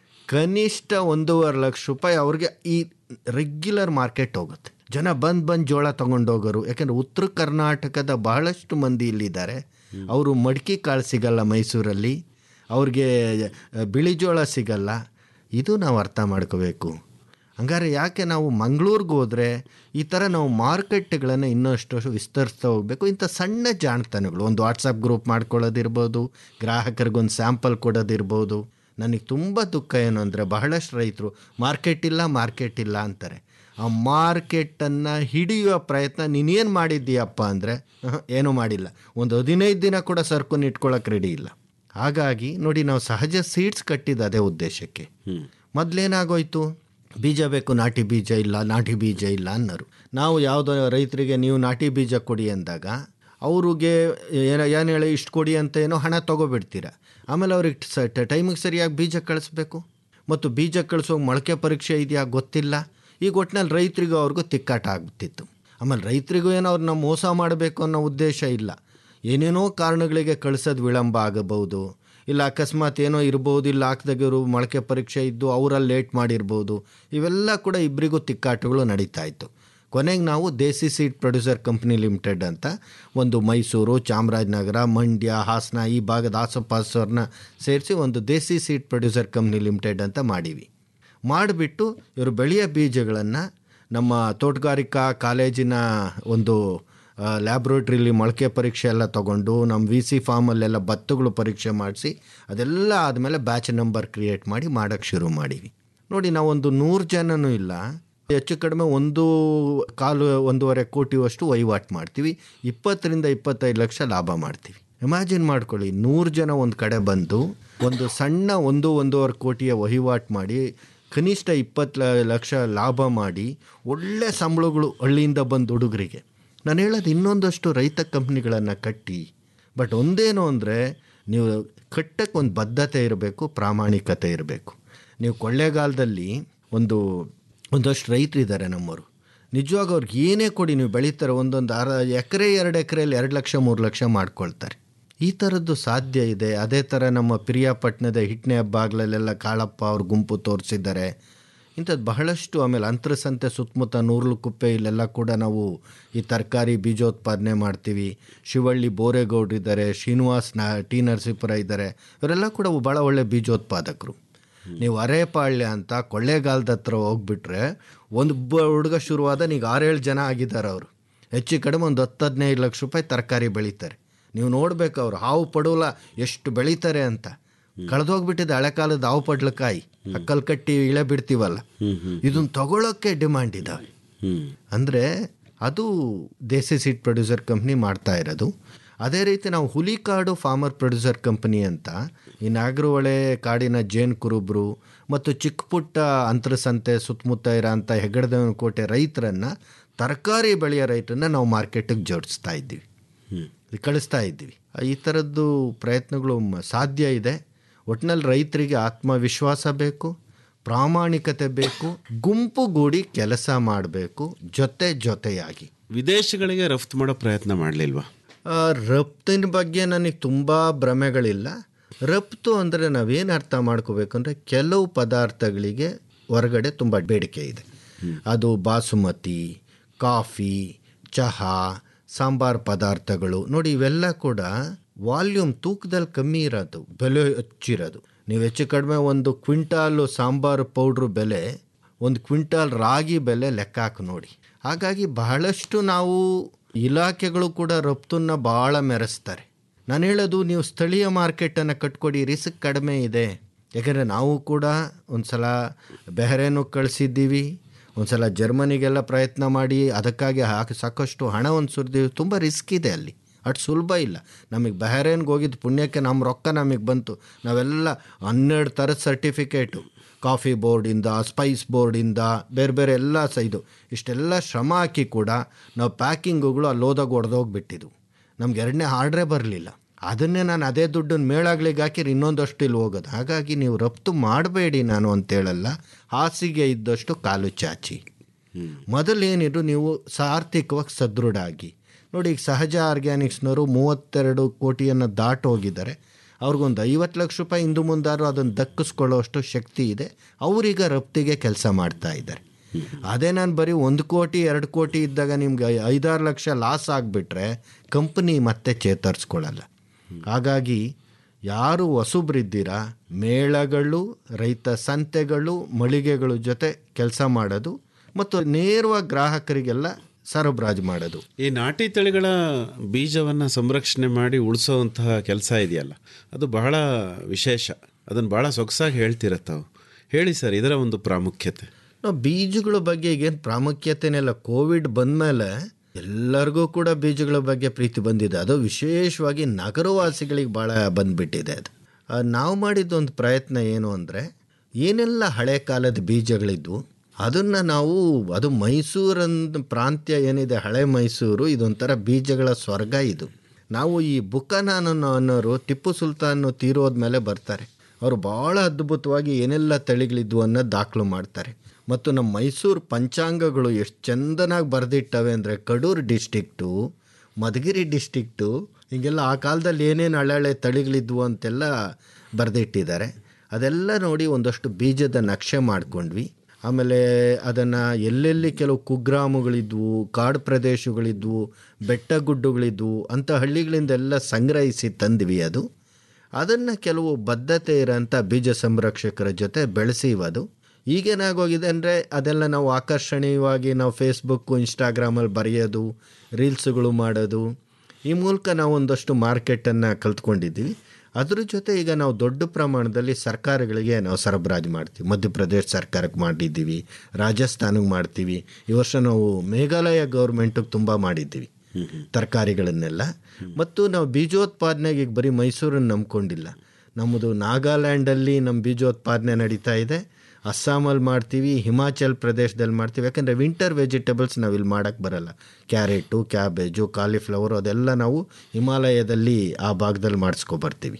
ಕನಿಷ್ಠ ಒಂದೂವರೆ ಲಕ್ಷ ರೂಪಾಯಿ ಅವ್ರಿಗೆ ಈ ರೆಗ್ಯುಲರ್ ಮಾರ್ಕೆಟ್ ಹೋಗುತ್ತೆ ಜನ ಬಂದು ಬಂದು ಜೋಳ ತೊಗೊಂಡೋಗೋರು ಯಾಕೆಂದರೆ ಉತ್ತರ ಕರ್ನಾಟಕದ ಬಹಳಷ್ಟು ಮಂದಿ ಇಲ್ಲಿದ್ದಾರೆ ಅವರು ಮಡಿಕೆ ಕಾಳು ಸಿಗಲ್ಲ ಮೈಸೂರಲ್ಲಿ ಅವ್ರಿಗೆ ಬಿಳಿ ಜೋಳ ಸಿಗಲ್ಲ ಇದು ನಾವು ಅರ್ಥ ಮಾಡ್ಕೋಬೇಕು ಹಂಗಾರೆ ಯಾಕೆ ನಾವು ಮಂಗಳೂರಿಗೆ ಹೋದರೆ ಈ ಥರ ನಾವು ಮಾರ್ಕೆಟ್ಗಳನ್ನು ಇನ್ನಷ್ಟು ವಿಸ್ತರಿಸ್ತಾ ಹೋಗಬೇಕು ಇಂಥ ಸಣ್ಣ ಜಾಣತನಗಳು ಒಂದು ವಾಟ್ಸಪ್ ಗ್ರೂಪ್ ಮಾಡ್ಕೊಳ್ಳೋದಿರ್ಬೋದು ಗ್ರಾಹಕರಿಗೊಂದು ಸ್ಯಾಂಪಲ್ ಕೊಡೋದಿರ್ಬೋದು ನನಗೆ ತುಂಬ ದುಃಖ ಏನು ಅಂದರೆ ಬಹಳಷ್ಟು ರೈತರು ಮಾರ್ಕೆಟ್ ಇಲ್ಲ ಮಾರ್ಕೆಟ್ ಇಲ್ಲ ಅಂತಾರೆ ಆ ಮಾರ್ಕೆಟನ್ನು ಹಿಡಿಯುವ ಪ್ರಯತ್ನ ನೀನೇನು ಮಾಡಿದ್ದೀಯಪ್ಪ ಅಂದರೆ ಏನೂ ಮಾಡಿಲ್ಲ ಒಂದು ಹದಿನೈದು ದಿನ ಕೂಡ ಸರ್ಕನ್ನು ಇಟ್ಕೊಳ್ಳೋಕೆ ರೆಡಿ ಇಲ್ಲ ಹಾಗಾಗಿ ನೋಡಿ ನಾವು ಸಹಜ ಸೀಡ್ಸ್ ಕಟ್ಟಿದ್ದು ಅದೇ ಉದ್ದೇಶಕ್ಕೆ ಮೊದಲೇನಾಗೋಯ್ತು ಬೀಜ ಬೇಕು ನಾಟಿ ಬೀಜ ಇಲ್ಲ ನಾಟಿ ಬೀಜ ಇಲ್ಲ ಅನ್ನೋರು ನಾವು ಯಾವುದೋ ರೈತರಿಗೆ ನೀವು ನಾಟಿ ಬೀಜ ಕೊಡಿ ಅಂದಾಗ ಅವ್ರಿಗೆ ಏನೋ ಏನು ಹೇಳಿ ಇಷ್ಟು ಕೊಡಿ ಅಂತ ಏನೋ ಹಣ ತೊಗೊಬಿಡ್ತೀರ ಆಮೇಲೆ ಅವ್ರಿಗೆ ಸ ಟೈಮಿಗೆ ಸರಿಯಾಗಿ ಬೀಜ ಕಳಿಸ್ಬೇಕು ಮತ್ತು ಬೀಜ ಕಳಿಸೋ ಮೊಳಕೆ ಪರೀಕ್ಷೆ ಇದೆಯಾ ಗೊತ್ತಿಲ್ಲ ಈಗ ಒಟ್ಟಿನಲ್ಲಿ ರೈತರಿಗೂ ಅವ್ರಿಗೂ ತಿಕ್ಕಾಟ ಆಗ್ಬಿಟ್ಟಿತ್ತು ಆಮೇಲೆ ರೈತರಿಗೂ ಏನೋ ಅವ್ರನ್ನ ಮೋಸ ಮಾಡಬೇಕು ಅನ್ನೋ ಉದ್ದೇಶ ಇಲ್ಲ ಏನೇನೋ ಕಾರಣಗಳಿಗೆ ಕಳಿಸೋದು ವಿಳಂಬ ಆಗಬಹುದು ಇಲ್ಲ ಅಕಸ್ಮಾತ್ ಏನೋ ಇರ್ಬೋದು ಇಲ್ಲ ಹಾಕ್ದಾಗಿರು ಮೊಳಕೆ ಪರೀಕ್ಷೆ ಇದ್ದು ಅವರಲ್ಲಿ ಲೇಟ್ ಮಾಡಿರ್ಬೋದು ಇವೆಲ್ಲ ಕೂಡ ಇಬ್ಬರಿಗೂ ತಿಕ್ಕಾಟಗಳು ನಡೀತಾ ಇತ್ತು ಕೊನೆಗೆ ನಾವು Desi seed producer company limited ಅಂತ ಒಂದು ಮೈಸೂರು ಚಾಮರಾಜನಗರ ಮಂಡ್ಯ ಹಾಸನ ಈ ಭಾಗದ ಆಸುಪಾಸವ್ರನ್ನ ಸೇರಿಸಿ ಒಂದು Desi seed producer company limited ಅಂತ ಮಾಡೀವಿ ಮಾಡಿಬಿಟ್ಟು ಇವರು ಬೆಳೆಯ ಬೀಜಗಳನ್ನು ನಮ್ಮ ತೋಟಗಾರಿಕಾ ಕಾಲೇಜಿನ ಒಂದು ಲ್ಯಾಬ್ರೇಟ್ರಿಲಿ ಮೊಳಕೆ ಪರೀಕ್ಷೆ ಎಲ್ಲ ತೊಗೊಂಡು ನಮ್ಮ ವಿ ಸಿ ಫಾರ್ಮಲ್ಲೆಲ್ಲ ಭತ್ತಗಳು ಪರೀಕ್ಷೆ ಮಾಡಿಸಿ ಅದೆಲ್ಲ ಆದಮೇಲೆ ಬ್ಯಾಚ್ ನಂಬರ್ ಕ್ರಿಯೇಟ್ ಮಾಡಿ ಮಾಡೋಕ್ಕೆ ಶುರು ಮಾಡೀವಿ ನೋಡಿ ನಾವೊಂದು ನೂರು ಜನನೂ ಇಲ್ಲ ಹೆಚ್ಚು ಕಡಿಮೆ ಒಂದು ಕಾಲು ಒಂದೂವರೆ ಕೋಟಿಯಷ್ಟು ವಹಿವಾಟು ಮಾಡ್ತೀವಿ ಇಪ್ಪತ್ತರಿಂದ ಇಪ್ಪತ್ತೈದು ಲಕ್ಷ ಲಾಭ ಮಾಡ್ತೀವಿ ಇಮ್ಯಾಜಿನ್ ಮಾಡ್ಕೊಳ್ಳಿ ನೂರು ಜನ ಒಂದು ಕಡೆ ಬಂದು ಒಂದು ಸಣ್ಣ ಒಂದು ಒಂದೂವರೆ ಕೋಟಿಯ ವಹಿವಾಟು ಮಾಡಿ ಕನಿಷ್ಠ ಇಪ್ಪತ್ತು ಲ- ಲಕ್ಷ ಲಾಭ ಮಾಡಿ ಒಳ್ಳೆ ಸಂಬಳಗಳು ಹಳ್ಳಿಯಿಂದ ಬಂದ ಹುಡುಗರಿಗೆ ನಾನು ಹೇಳೋದು ಇನ್ನೊಂದಷ್ಟು ರೈತ ಕಂಪ್ನಿಗಳನ್ನು ಕಟ್ಟಿ ಬಟ್ ಒಂದೇನು ಅಂದರೆ ನೀವು ಕಟ್ಟಕ್ಕೆ ಒಂದು ಬದ್ಧತೆ ಇರಬೇಕು ಪ್ರಾಮಾಣಿಕತೆ ಇರಬೇಕು ನೀವು ಕೊಳ್ಳೇಗಾಲದಲ್ಲಿ ಒಂದು ಒಂದಷ್ಟು ರೈತರಿದ್ದಾರೆ ನಮ್ಮವರು ನಿಜವಾಗ ಅವ್ರಿಗೆ ಏನೇ ಕೊಡಿ ನೀವು ಬೆಳೀತಾರೆ ಒಂದೊಂದು ಅರ ಎಕರೆ ಎರಡು ಎಕರೆಯಲ್ಲಿ ಎರಡು ಲಕ್ಷ ಮೂರು ಲಕ್ಷ ಮಾಡ್ಕೊಳ್ತಾರೆ ಈ ಥರದ್ದು ಸಾಧ್ಯ ಇದೆ ಅದೇ ಥರ ನಮ್ಮ ಪ್ರಿಯಾಪಟ್ಟಣದ ಹಿಟ್ನೆ ಬಾಗ್ಲಲ್ಲೆಲ್ಲ ಕಾಳಪ್ಪ ಅವ್ರ ಗುಂಪು ತೋರಿಸಿದ್ದಾರೆ ಇಂಥದ್ದು ಬಹಳಷ್ಟು ಆಮೇಲೆ ಅಂತರಸಂತೆ ಸುತ್ತಮುತ್ತ ನೂರ್ಲು ಕುಪ್ಪೆ ಇಲ್ಲೆಲ್ಲ ಕೂಡ ನಾವು ಈ ತರಕಾರಿ ಬೀಜೋತ್ಪಾದನೆ ಮಾಡ್ತೀವಿ ಶಿವಳ್ಳಿ ಬೋರೇಗೌಡರಿದ್ದಾರೆ ಶ್ರೀನಿವಾಸ್ ನ ಟಿ ನರಸೀಪುರ ಇದ್ದಾರೆ ಇವರೆಲ್ಲ ಕೂಡ ಭಾಳ ಒಳ್ಳೆ ಬೀಜೋತ್ಪಾದಕರು ನೀವು ಅರೇಪಾಳ್ಯ ಅಂತ ಕೊಳ್ಳೇಗಾಲದ ಹತ್ರ ಹೋಗ್ಬಿಟ್ರೆ ಒಂದು ಬ ಹುಡುಗ ಶುರುವಾದ ಈಗ ಆರೇಳು ಜನ ಆಗಿದ್ದಾರೆ ಅವರು ಹೆಚ್ಚು ಕಡಿಮೆ ಒಂದು ಹತ್ತು ಹದಿನೈದು ಲಕ್ಷ ರೂಪಾಯಿ ತರಕಾರಿ ಬೆಳೀತಾರೆ ನೀವು ನೋಡ್ಬೇಕು ಅವ್ರು ಹಾವು ಪಡವಲ ಎಷ್ಟು ಬೆಳೀತಾರೆ ಅಂತ ಕಳೆದೋಗ್ಬಿಟ್ಟಿದೆ ಹಳೆ ಕಾಲದ ಹಾವು ಪಡ್ಲಕಾಯಿ ಅಕ್ಕಲ್ ಕಟ್ಟಿ ಇಳೆ ಬಿಡ್ತೀವಲ್ಲ ಇದನ್ನ ತಗೊಳ್ಳೋಕ್ಕೆ ಡಿಮಾಂಡ್ ಇದ್ದಾವೆ ಹ್ಮ್ ಅಂದರೆ ಅದು ದೇಸಿ ಸೀಡ್ ಪ್ರೊಡ್ಯೂಸರ್ ಕಂಪ್ನಿ ಮಾಡ್ತಾ ಇರೋದು ಅದೇ ರೀತಿ ನಾವು ಹುಲಿಕಾಡು ಫಾರ್ಮರ್ ಪ್ರೊಡ್ಯೂಸರ್ ಕಂಪನಿ ಅಂತ ಈ ನಾಗರಹೊಳೆ ಕಾಡಿನ ಜೇನು ಕುರುಬ್ರು ಮತ್ತು ಚಿಕ್ಕ ಪುಟ್ಟ ಅಂತರಸಂತೆ ಸುತ್ತಮುತ್ತ ಇರೋ ಅಂಥ ಹೆಗ್ಗಡದೇವನ ಕೋಟೆ ರೈತರನ್ನು ತರಕಾರಿ ಬೆಳೆಯೋ ರೈತರನ್ನ ನಾವು ಮಾರ್ಕೆಟಿಗೆ ಜೋಡಿಸ್ತಾ ಇದ್ದೀವಿ ಹ್ಮ್ ಕಳಿಸ್ತಾ ಇದ್ದೀವಿ ಈ ಥರದ್ದು ಪ್ರಯತ್ನಗಳು ಮ- ಸಾಧ್ಯ ಇದೆ ಒಟ್ಟಿನಲ್ಲಿ ರೈತರಿಗೆ ಆತ್ಮವಿಶ್ವಾಸ ಬೇಕು ಪ್ರಾಮಾಣಿಕತೆ ಬೇಕು ಗುಂಪುಗೂಡಿ ಕೆಲಸ ಮಾಡಬೇಕು ಜೊತೆ ಜೊತೆಯಾಗಿ ವಿದೇಶಗಳಿಗೆ ರಫ್ತು ಮಾಡೋ ಪ್ರಯತ್ನ ಮಾಡಲಿಲ್ವಾ ಆ, ರಫ್ತಿನ ಬಗ್ಗೆ ನನಗೆ ತುಂಬ ಭ್ರಮೆಗಳಿಲ್ಲ ರಫ್ತು ಅಂದರೆ ನಾವೇನು ಅರ್ಥ ಮಾಡ್ಕೋಬೇಕು ಅಂದರೆ ಕೆಲವು ಪದಾರ್ಥಗಳಿಗೆ ಹೊರಗಡೆ ತುಂಬ ಬೇಡಿಕೆ ಇದೆ ಅದು ಬಾಸುಮತಿ ಕಾಫಿ ಚಹಾ ಸಾಂಬಾರ್ ಪದಾರ್ಥಗಳು ನೋಡಿ ಇವೆಲ್ಲ ಕೂಡ ವಾಲ್ಯೂಮ್ ತೂಕದಲ್ಲಿ ಕಮ್ಮಿ ಇರೋದು ಬೆಲೆ ಹೆಚ್ಚಿರೋದು ನೀವು ಹೆಚ್ಚು ಕಡಿಮೆ ಒಂದು ಕ್ವಿಂಟಾಲು ಸಾಂಬಾರು ಪೌಡ್ರು ಬೆಲೆ ಒಂದು ಕ್ವಿಂಟಾಲ್ ರಾಗಿ ಬೆಲೆ ಲೆಕ್ಕ ಹಾಕಿ ನೋಡಿ ಹಾಗಾಗಿ ಬಹಳಷ್ಟು ನಾವು ಇಲಾಖೆಗಳು ಕೂಡ ರಫ್ತನ್ನ ಭಾಳ ಮೆರೆಸ್ತಾರೆ ನಾನು ಹೇಳೋದು ನೀವು ಸ್ಥಳೀಯ ಮಾರ್ಕೆಟನ್ನು ಕಟ್ಕೊಡಿ ರಿಸ್ಕ್ ಕಡಿಮೆ ಇದೆ ಯಾಕೆಂದರೆ ನಾವು ಕೂಡ ಒಂದು ಸಲ ಬೆಹರೇನು ಕಳಿಸಿದ್ದೀವಿ ಒಂದು ಸಲ ಜರ್ಮನಿಗೆಲ್ಲ ಪ್ರಯತ್ನ ಮಾಡಿ ಅದಕ್ಕಾಗಿ ಹಾಕಿ ಸಾಕಷ್ಟು ಹಣವನ್ನು ಸುರಿದೀವಿ ತುಂಬ ರಿಸ್ಕ್ ಇದೆ ಅಲ್ಲಿ ಅಷ್ಟು ಸುಲಭ ಇಲ್ಲ ನಮಗೆ ಬಹರೇನ್ಗೆ ಹೋಗಿದ್ದು ಪುಣ್ಯಕ್ಕೆ ನಮ್ಮ ರೊಕ್ಕ ನಮಗೆ ಬಂತು ನಾವೆಲ್ಲ ಹನ್ನೆರಡು ಥರದ ಸರ್ಟಿಫಿಕೇಟು ಕಾಫಿ ಬೋರ್ಡಿಂದ ಸ್ಪೈಸ್ ಬೋರ್ಡಿಂದ ಬೇರೆ ಬೇರೆ ಎಲ್ಲ ಸ ಇದು ಇಷ್ಟೆಲ್ಲ ಶ್ರಮ ಹಾಕಿ ಕೂಡ ನಾವು ಪ್ಯಾಕಿಂಗುಗಳು ಅಲ್ಲಿ ಹೋದಾಗ ಹೊಡೆದೋಗ್ಬಿಟ್ಟಿದ್ವು ನಮ್ಗೆ ಎರಡನೇ ಆರ್ಡ್ರೇ ಬರಲಿಲ್ಲ ಅದನ್ನೇ ನಾನು ಅದೇ ದುಡ್ಡನ್ನು ಮೇಳಾಗ್ಲಿಗೆ ಹಾಕಿರಿ ಇನ್ನೊಂದಷ್ಟು ಇಲ್ಲಿ ಹೋಗೋದು ಹಾಗಾಗಿ ನೀವು ರಫ್ತು ಮಾಡಬೇಡಿ ನಾನು ಅಂತೇಳಲ್ಲ ಹಾಸಿಗೆ ಇದ್ದಷ್ಟು ಕಾಲು ಚಾಚಿ ಮೊದಲೇನಿದ್ರು ನೀವು ಸ ಆರ್ಥಿಕವಾಗಿ ಸದೃಢ ಆಗಿ ನೋಡಿ ಈಗ ಸಹಜ ಆರ್ಗ್ಯಾನಿಕ್ಸ್ನವರು ಮೂವತ್ತೆರಡು ಕೋಟಿಯನ್ನು ದಾಟ್ ಹೋಗಿದ್ದಾರೆ ಅವ್ರಿಗೊಂದು ಐವತ್ತು ಲಕ್ಷ ರೂಪಾಯಿ ಇಂದು ಮುಂದಾರು ಅದನ್ನು ದಕ್ಕಿಸ್ಕೊಳ್ಳೋಷ್ಟು ಶಕ್ತಿ ಇದೆ ಅವರೀಗ ರಫ್ತಿಗೆ ಕೆಲಸ ಮಾಡ್ತಾ ಇದ್ದಾರೆ ಅದೇ ನಾನು ಬರೀ ಒಂದು ಕೋಟಿ ಎರಡು ಕೋಟಿ ಇದ್ದಾಗ ನಿಮ್ಗೆ ಐ- ಐದಾರು ಲಕ್ಷ ಲಾಸ್ ಆಗಿಬಿಟ್ರೆ ಕಂಪ್ನಿ ಮತ್ತೆ ಚೇತರಿಸ್ಕೊಳ್ಳಲ್ಲ ಹಾಗಾಗಿ ಯಾರು ಹೊಸಬ್ರಿದ್ದೀರಾ ಮೇಳಗಳು ರೈತ ಸಂತೆಗಳು ಮಳಿಗೆಗಳ ಜೊತೆ ಕೆಲಸ ಮಾಡೋದು ಮತ್ತು ನೇರವಾಗಿ ಗ್ರಾಹಕರಿಗೆಲ್ಲ ಸರಬರಾಜು ಮಾಡೋದು ಈ ನಾಟಿ ತಳಿಗಳ ಬೀಜವನ್ನು ಸಂರಕ್ಷಣೆ ಮಾಡಿ ಉಳಿಸೋವಂತಹ ಕೆಲಸ ಇದೆಯಲ್ಲ ಅದು ಬಹಳ ವಿಶೇಷ ಅದನ್ನು ಬಹಳ ಸೊಗಸಾಗಿ ಹೇಳ್ತೀರ ತಾವು ಹೇಳಿ ಸರ್ ಇದರ ಒಂದು ಪ್ರಾಮುಖ್ಯತೆ ನಾವು ಬೀಜಗಳ ಬಗ್ಗೆ ಈಗೇನು ಪ್ರಾಮುಖ್ಯತೆನೆಲ್ಲ ಕೋವಿಡ್ ಬಂದಮೇಲೆ ಎಲ್ಲರಿಗೂ ಕೂಡ ಬೀಜಗಳ ಬಗ್ಗೆ ಪ್ರೀತಿ ಬಂದಿದೆ ಅದು ವಿಶೇಷವಾಗಿ ನಗರವಾಸಿಗಳಿಗೆ ಭಾಳ ಬಂದ್ಬಿಟ್ಟಿದೆ ಅದು ಆ, ನಾವು ಮಾಡಿದ್ದೊಂದು ಪ್ರಯತ್ನ ಏನು ಅಂದರೆ ಏನೆಲ್ಲ ಹಳೆ ಕಾಲದ ಬೀಜಗಳಿದ್ವು ಅದನ್ನು ನಾವು ಅದು ಮೈಸೂರಂದ ಪ್ರಾಂತ್ಯ ಏನಿದೆ ಹಳೆ ಮೈಸೂರು ಇದೊಂಥರ ಬೀಜಗಳ ಸ್ವರ್ಗ ಇದು ನಾವು ಈ ಬುಕ್ಕನಾನ ಅನ್ನೋರು ಟಿಪ್ಪು ಸುಲ್ತಾನ್ ತೀರೋದ್ಮೇಲೆ ಬರ್ತಾರೆ ಅವರು ಭಾಳ ಅದ್ಭುತವಾಗಿ ಏನೆಲ್ಲ ತಳಿಗಳಿದ್ವು ಅನ್ನೋ ದಾಖಲು ಮಾಡ್ತಾರೆ ಮತ್ತು ನಮ್ಮ ಮೈಸೂರು ಪಂಚಾಂಗಗಳು ಎಷ್ಟು ಚಂದನಾಗಿ ಬರೆದಿಟ್ಟವೆ ಅಂದರೆ ಕಡೂರು ಡಿಸ್ಟಿಕ್ಟು ಮಧುಗಿರಿ ಡಿಸ್ಟಿಕ್ಟು ಹೀಗೆಲ್ಲ ಆ ಕಾಲದಲ್ಲಿ ಏನೇನು ಹಳೆ ತಳಿಗಳಿದ್ವು ಅಂತೆಲ್ಲ ಬರೆದಿಟ್ಟಿದ್ದಾರೆ ಅದೆಲ್ಲ ನೋಡಿ ಒಂದಷ್ಟು ಬೀಜದ ನಕ್ಷೆ ಮಾಡ್ಕೊಂಡ್ವಿ ಆಮೇಲೆ ಅದನ್ನು ಎಲ್ಲೆಲ್ಲಿ ಕೆಲವು ಕುಗ್ರಾಮಗಳಿದ್ವು ಕಾಡು ಪ್ರದೇಶಗಳಿದ್ವು ಬೆಟ್ಟ ಗುಡ್ಡಗಳಿದ್ವು ಅಂಥ ಹಳ್ಳಿಗಳಿಂದೆಲ್ಲ ಸಂಗ್ರಹಿಸಿ ತಂದ್ವಿ ಅದು ಅದನ್ನು ಕೆಲವು ಬದ್ಧತೆ ಇರೋಂಥ ಬೀಜ ಸಂರಕ್ಷಕರ ಜೊತೆ ಬೆಳೆಸಿವದು ಈಗೇನಾಗೋಗಿದೆ ಅಂದರೆ ಅದೆಲ್ಲ ನಾವು ಆಕರ್ಷಣೀಯವಾಗಿ ನಾವು ಫೇಸ್ಬುಕ್ಕು ಇನ್ಸ್ಟಾಗ್ರಾಮಲ್ಲಿ ಬರೆಯೋದು ರೀಲ್ಸ್ಗಳು ಮಾಡೋದು ಈ ಮೂಲಕ ನಾವು ಒಂದಷ್ಟು ಮಾರ್ಕೆಟನ್ನು ಕಲ್ತ್ಕೊಂಡಿದ್ದೀವಿ ಅದ್ರ ಜೊತೆ ಈಗ ನಾವು ದೊಡ್ಡ ಪ್ರಮಾಣದಲ್ಲಿ ಸರ್ಕಾರಗಳಿಗೆ ನಾವು ಸರಬರಾಜು ಮಾಡ್ತೀವಿ ಮಧ್ಯಪ್ರದೇಶ ಸರ್ಕಾರಕ್ಕೆ ಮಾಡಿದ್ದೀವಿ ರಾಜಸ್ಥಾನಕ್ಕೆ ಮಾಡ್ತೀವಿ ಈ ವರ್ಷ ನಾವು ಮೇಘಾಲಯ ಗೌರ್ಮೆಂಟಿಗೆ ತುಂಬ ಮಾಡಿದ್ದೀವಿ ತರಕಾರಿಗಳನ್ನೆಲ್ಲ ಮತ್ತು ನಾವು ಬೀಜೋತ್ಪಾದನೆಗೆ ಈಗ ಬರೀ ಮೈಸೂರನ್ನು ನಂಬ್ಕೊಂಡಿಲ್ಲ ನಮ್ಮದು ನಾಗಾಲ್ಯಾಂಡಲ್ಲಿ ನಮ್ಮ ಬೀಜೋತ್ಪಾದನೆ ನಡೀತಾ ಇದೆ ಅಸ್ಸಾಮಲ್ಲಿ ಮಾಡ್ತೀವಿ ಹಿಮಾಚಲ್ ಪ್ರದೇಶದಲ್ಲಿ ಮಾಡ್ತೀವಿ ಯಾಕಂದರೆ ವಿಂಟರ್ ವೆಜಿಟೇಬಲ್ಸ್ ನಾವು ಇಲ್ಲಿ ಮಾಡೋಕ್ಕೆ ಬರಲ್ಲ ಕ್ಯಾರೆಟು ಕ್ಯಾಬೇಜು ಕಾಲಿಫ್ಲವರು ಅದೆಲ್ಲ ನಾವು ಹಿಮಾಲಯದಲ್ಲಿ ಆ ಭಾಗದಲ್ಲಿ ಮಾಡಿಸ್ಕೊಬರ್ತೀವಿ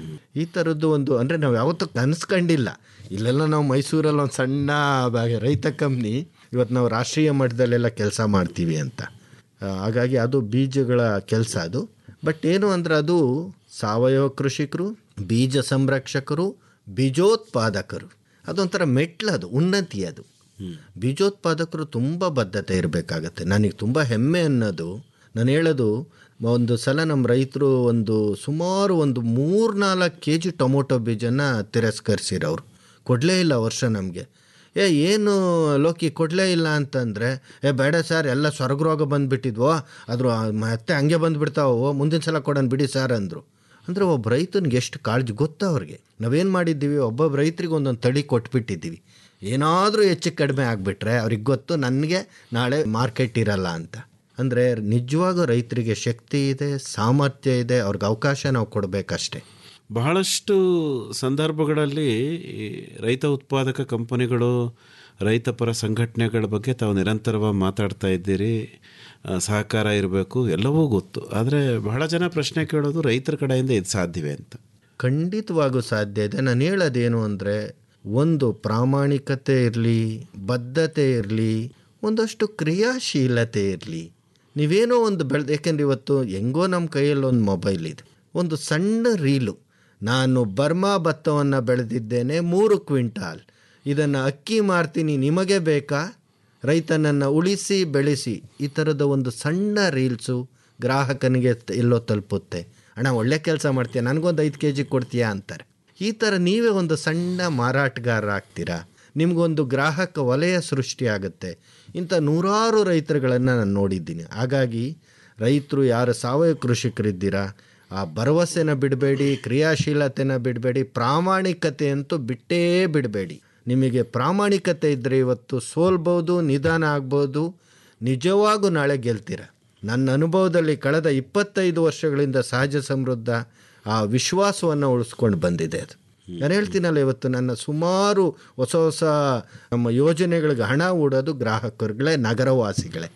ಈ ಥರದ್ದು ಒಂದು ಅಂದರೆ ನಾವು ಯಾವತ್ತೂ ಕನಸ್ಕೊಂಡಿಲ್ಲ ಇಲ್ಲೆಲ್ಲ ನಾವು ಮೈಸೂರಲ್ಲಿ ಒಂದು ಸಣ್ಣ ಬ- ರೈತ ಕಂಪ್ನಿ ಇವತ್ತು ನಾವು ರಾಷ್ಟ್ರೀಯ ಮಟ್ಟದಲ್ಲೆಲ್ಲ ಕೆಲಸ ಮಾಡ್ತೀವಿ ಅಂತ ಆ, ಹಾಗಾಗಿ ಅದು ಬೀಜಗಳ ಕೆಲಸ ಅದು ಬಟ್ ಏನು ಅಂದರೆ ಅದು ಸಾವಯವ ಕೃಷಿಕರು ಬೀಜ ಸಂರಕ್ಷಕರು ಬೀಜೋತ್ಪಾದಕರು ಅದೊಂಥರ ಮೆಟ್ಲದು ಉನ್ನತಿ ಅದು ಬೀಜೋತ್ಪಾದಕರು ತುಂಬ ಬದ್ಧತೆ ಇರಬೇಕಾಗತ್ತೆ ನನಗೆ ತುಂಬ ಹೆಮ್ಮೆ ಅನ್ನೋದು ನಾನು ಹೇಳೋದು ಒಂದು ಸಲ ನಮ್ಮ ರೈತರು ಒಂದು ಸುಮಾರು ಒಂದು ಮೂರು ನಾಲ್ಕು ಕೆ ಜಿ ಟೊಮೊಟೊ ಬೀಜನ ತಿರಸ್ಕರಿಸಿರೋರು ಕೊಡಲೇ ಇಲ್ಲ ವರ್ಷ ನಮಗೆ ಏ ಏನು ಲೋಕಿ ಕೊಡಲೇ ಇಲ್ಲ ಅಂತಂದರೆ ಏ ಬೇಡ ಸರ್ ಎಲ್ಲ ಸ್ವರ್ಗರೋಗ ಬಂದುಬಿಟ್ಟಿದ್ವೋ ಅದ್ರ ಮತ್ತೆ ಹಂಗೆ ಬಂದುಬಿಡ್ತಾವೋ ಮುಂದಿನ ಸಲ ಕೊಡೋಣ ಬಿಡಿ ಸರ್ ಅಂದರು ಅಂದರೆ ಒಬ್ಬ ರೈತನಿಗೆ ಎಷ್ಟು ಕಾಳಜಿ ಗೊತ್ತಾ ಅವ್ರಿಗೆ ನಾವೇನು ಮಾಡಿದ್ದೀವಿ ಒಬ್ಬೊಬ್ಬ ರೈತರಿಗೆ ಒಂದೊಂದು ತಳಿ ಕೊಟ್ಬಿಟ್ಟಿದ್ದೀವಿ ಏನಾದರೂ ಹೆಚ್ಚು ಕಡಿಮೆ ಆಗಿಬಿಟ್ರೆ ಅವ್ರಿಗೆ ಗೊತ್ತು ನನಗೆ ನಾಳೆ ಮಾರ್ಕೆಟ್ ಇರಲ್ಲ ಅಂತ ಅಂದರೆ ನಿಜವಾಗೂ ರೈತರಿಗೆ ಶಕ್ತಿ ಇದೆ ಸಾಮರ್ಥ್ಯ ಇದೆ ಅವ್ರಿಗೆ ಅವಕಾಶ ನಾವು ಕೊಡಬೇಕಷ್ಟೇ ಬಹಳಷ್ಟು ಸಂದರ್ಭಗಳಲ್ಲಿ ಈ ರೈತ ಉತ್ಪಾದಕ ಕಂಪನಿಗಳು ರೈತಪರ ಸಂಘಟನೆಗಳ ಬಗ್ಗೆ ತಾವು ನಿರಂತರವಾಗಿ ಮಾತಾಡ್ತಾ ಇದ್ದೀರಿ ಆ, ಸಹಕಾರ ಇರಬೇಕು ಎಲ್ಲವೂ ಗೊತ್ತು ಆದರೆ ಬಹಳ ಜನ ಪ್ರಶ್ನೆ ಕೇಳೋದು ರೈತರ ಕಡೆಯಿಂದ ಇದು ಸಾಧ್ಯವೇ ಅಂತ ಖಂಡಿತವಾಗೂ ಸಾಧ್ಯ ಇದೆ ನಾನು ಹೇಳೋದೇನು ಅಂದರೆ ಒಂದು ಪ್ರಾಮಾಣಿಕತೆ ಇರಲಿ ಬದ್ಧತೆ ಇರಲಿ ಒಂದಷ್ಟು ಕ್ರಿಯಾಶೀಲತೆ ಇರಲಿ ನೀವೇನೋ ಒಂದು ಬೆಳೆದ ಯಾಕೆಂದ್ರೆ ಇವತ್ತು ಹೆಂಗೋ ನಮ್ಮ ಕೈಯಲ್ಲಿ ಒಂದು ಮೊಬೈಲ್ ಇದೆ ಒಂದು ಸಣ್ಣ ರೀಲು ನಾನು ಬರ್ಮಾ ಭತ್ತವನ್ನು ಬೆಳೆದಿದ್ದೇನೆ ಮೂರು ಕ್ವಿಂಟಾಲ್ ಇದನ್ನು ಅಕ್ಕಿ ಮಾರ್ತೀನಿ ನಿಮಗೆ ಬೇಕಾ ರೈತನನ್ನು ಉಳಿಸಿ ಬೆಳೆಸಿ ಈ ಥರದ ಒಂದು ಸಣ್ಣ ರೀಲ್ಸು ಗ್ರಾಹಕನಿಗೆ ತ- ಎಲ್ಲೋ ತಲುಪುತ್ತೆ ಅಣ್ಣ ಒಳ್ಳೆ ಕೆಲಸ ಮಾಡ್ತೀಯ ನನಗೊಂದು ಐದು ಕೆ ಜಿ ಕೊಡ್ತೀಯಾ ಅಂತಾರೆ ಈ ಥರ ನೀವೇ ಒಂದು ಸಣ್ಣ ಮಾರಾಟಗಾರ ಆಗ್ತೀರಾ ನಿಮಗೊಂದು ಗ್ರಾಹಕ ವಲಯ ಸೃಷ್ಟಿಯಾಗುತ್ತೆ ಇಂಥ ನೂರಾರು ರೈತರುಗಳನ್ನು ನಾನು ನೋಡಿದ್ದೀನಿ ಹಾಗಾಗಿ ರೈತರು ಯಾರು ಸಾವಯವ ಕೃಷಿಕರಿದ್ದೀರಾ ಆ ಭರವಸೆನ ಬಿಡಬೇಡಿ ಕ್ರಿಯಾಶೀಲತೆನ ಬಿಡಬೇಡಿ ಪ್ರಾಮಾಣಿಕತೆ ಅಂತೂ ಬಿಟ್ಟೇ ಬಿಡಬೇಡಿ ನಿಮಗೆ ಪ್ರಾಮಾಣಿಕತೆ ಇದ್ದರೆ ಇವತ್ತು ಸೋಲ್ಬೋದು ನಿಧಾನ ಆಗ್ಬೋದು ನಿಜವಾಗೂ ನಾಳೆ ಗೆಲ್ತೀರ ನನ್ನ ಅನುಭವದಲ್ಲಿ ಕಳೆದ ಇಪ್ಪತ್ತೈದು ವರ್ಷಗಳಿಂದ ಸಹಜ ಸಮೃದ್ಧ ಆ ವಿಶ್ವಾಸವನ್ನು ಉಳಿಸ್ಕೊಂಡು ಬಂದಿದೆ ಅದು ನಾನು ಹೇಳ್ತೀನಲ್ಲ ಇವತ್ತು ನನ್ನ ಸುಮಾರು ಹೊಸ ಹೊಸ ನಮ್ಮ ಯೋಜನೆಗಳಿಗೆ ಹಣ ಹೂಡೋದು ಗ್ರಾಹಕರುಗಳೇ ನಗರವಾಸಿಗಳೇ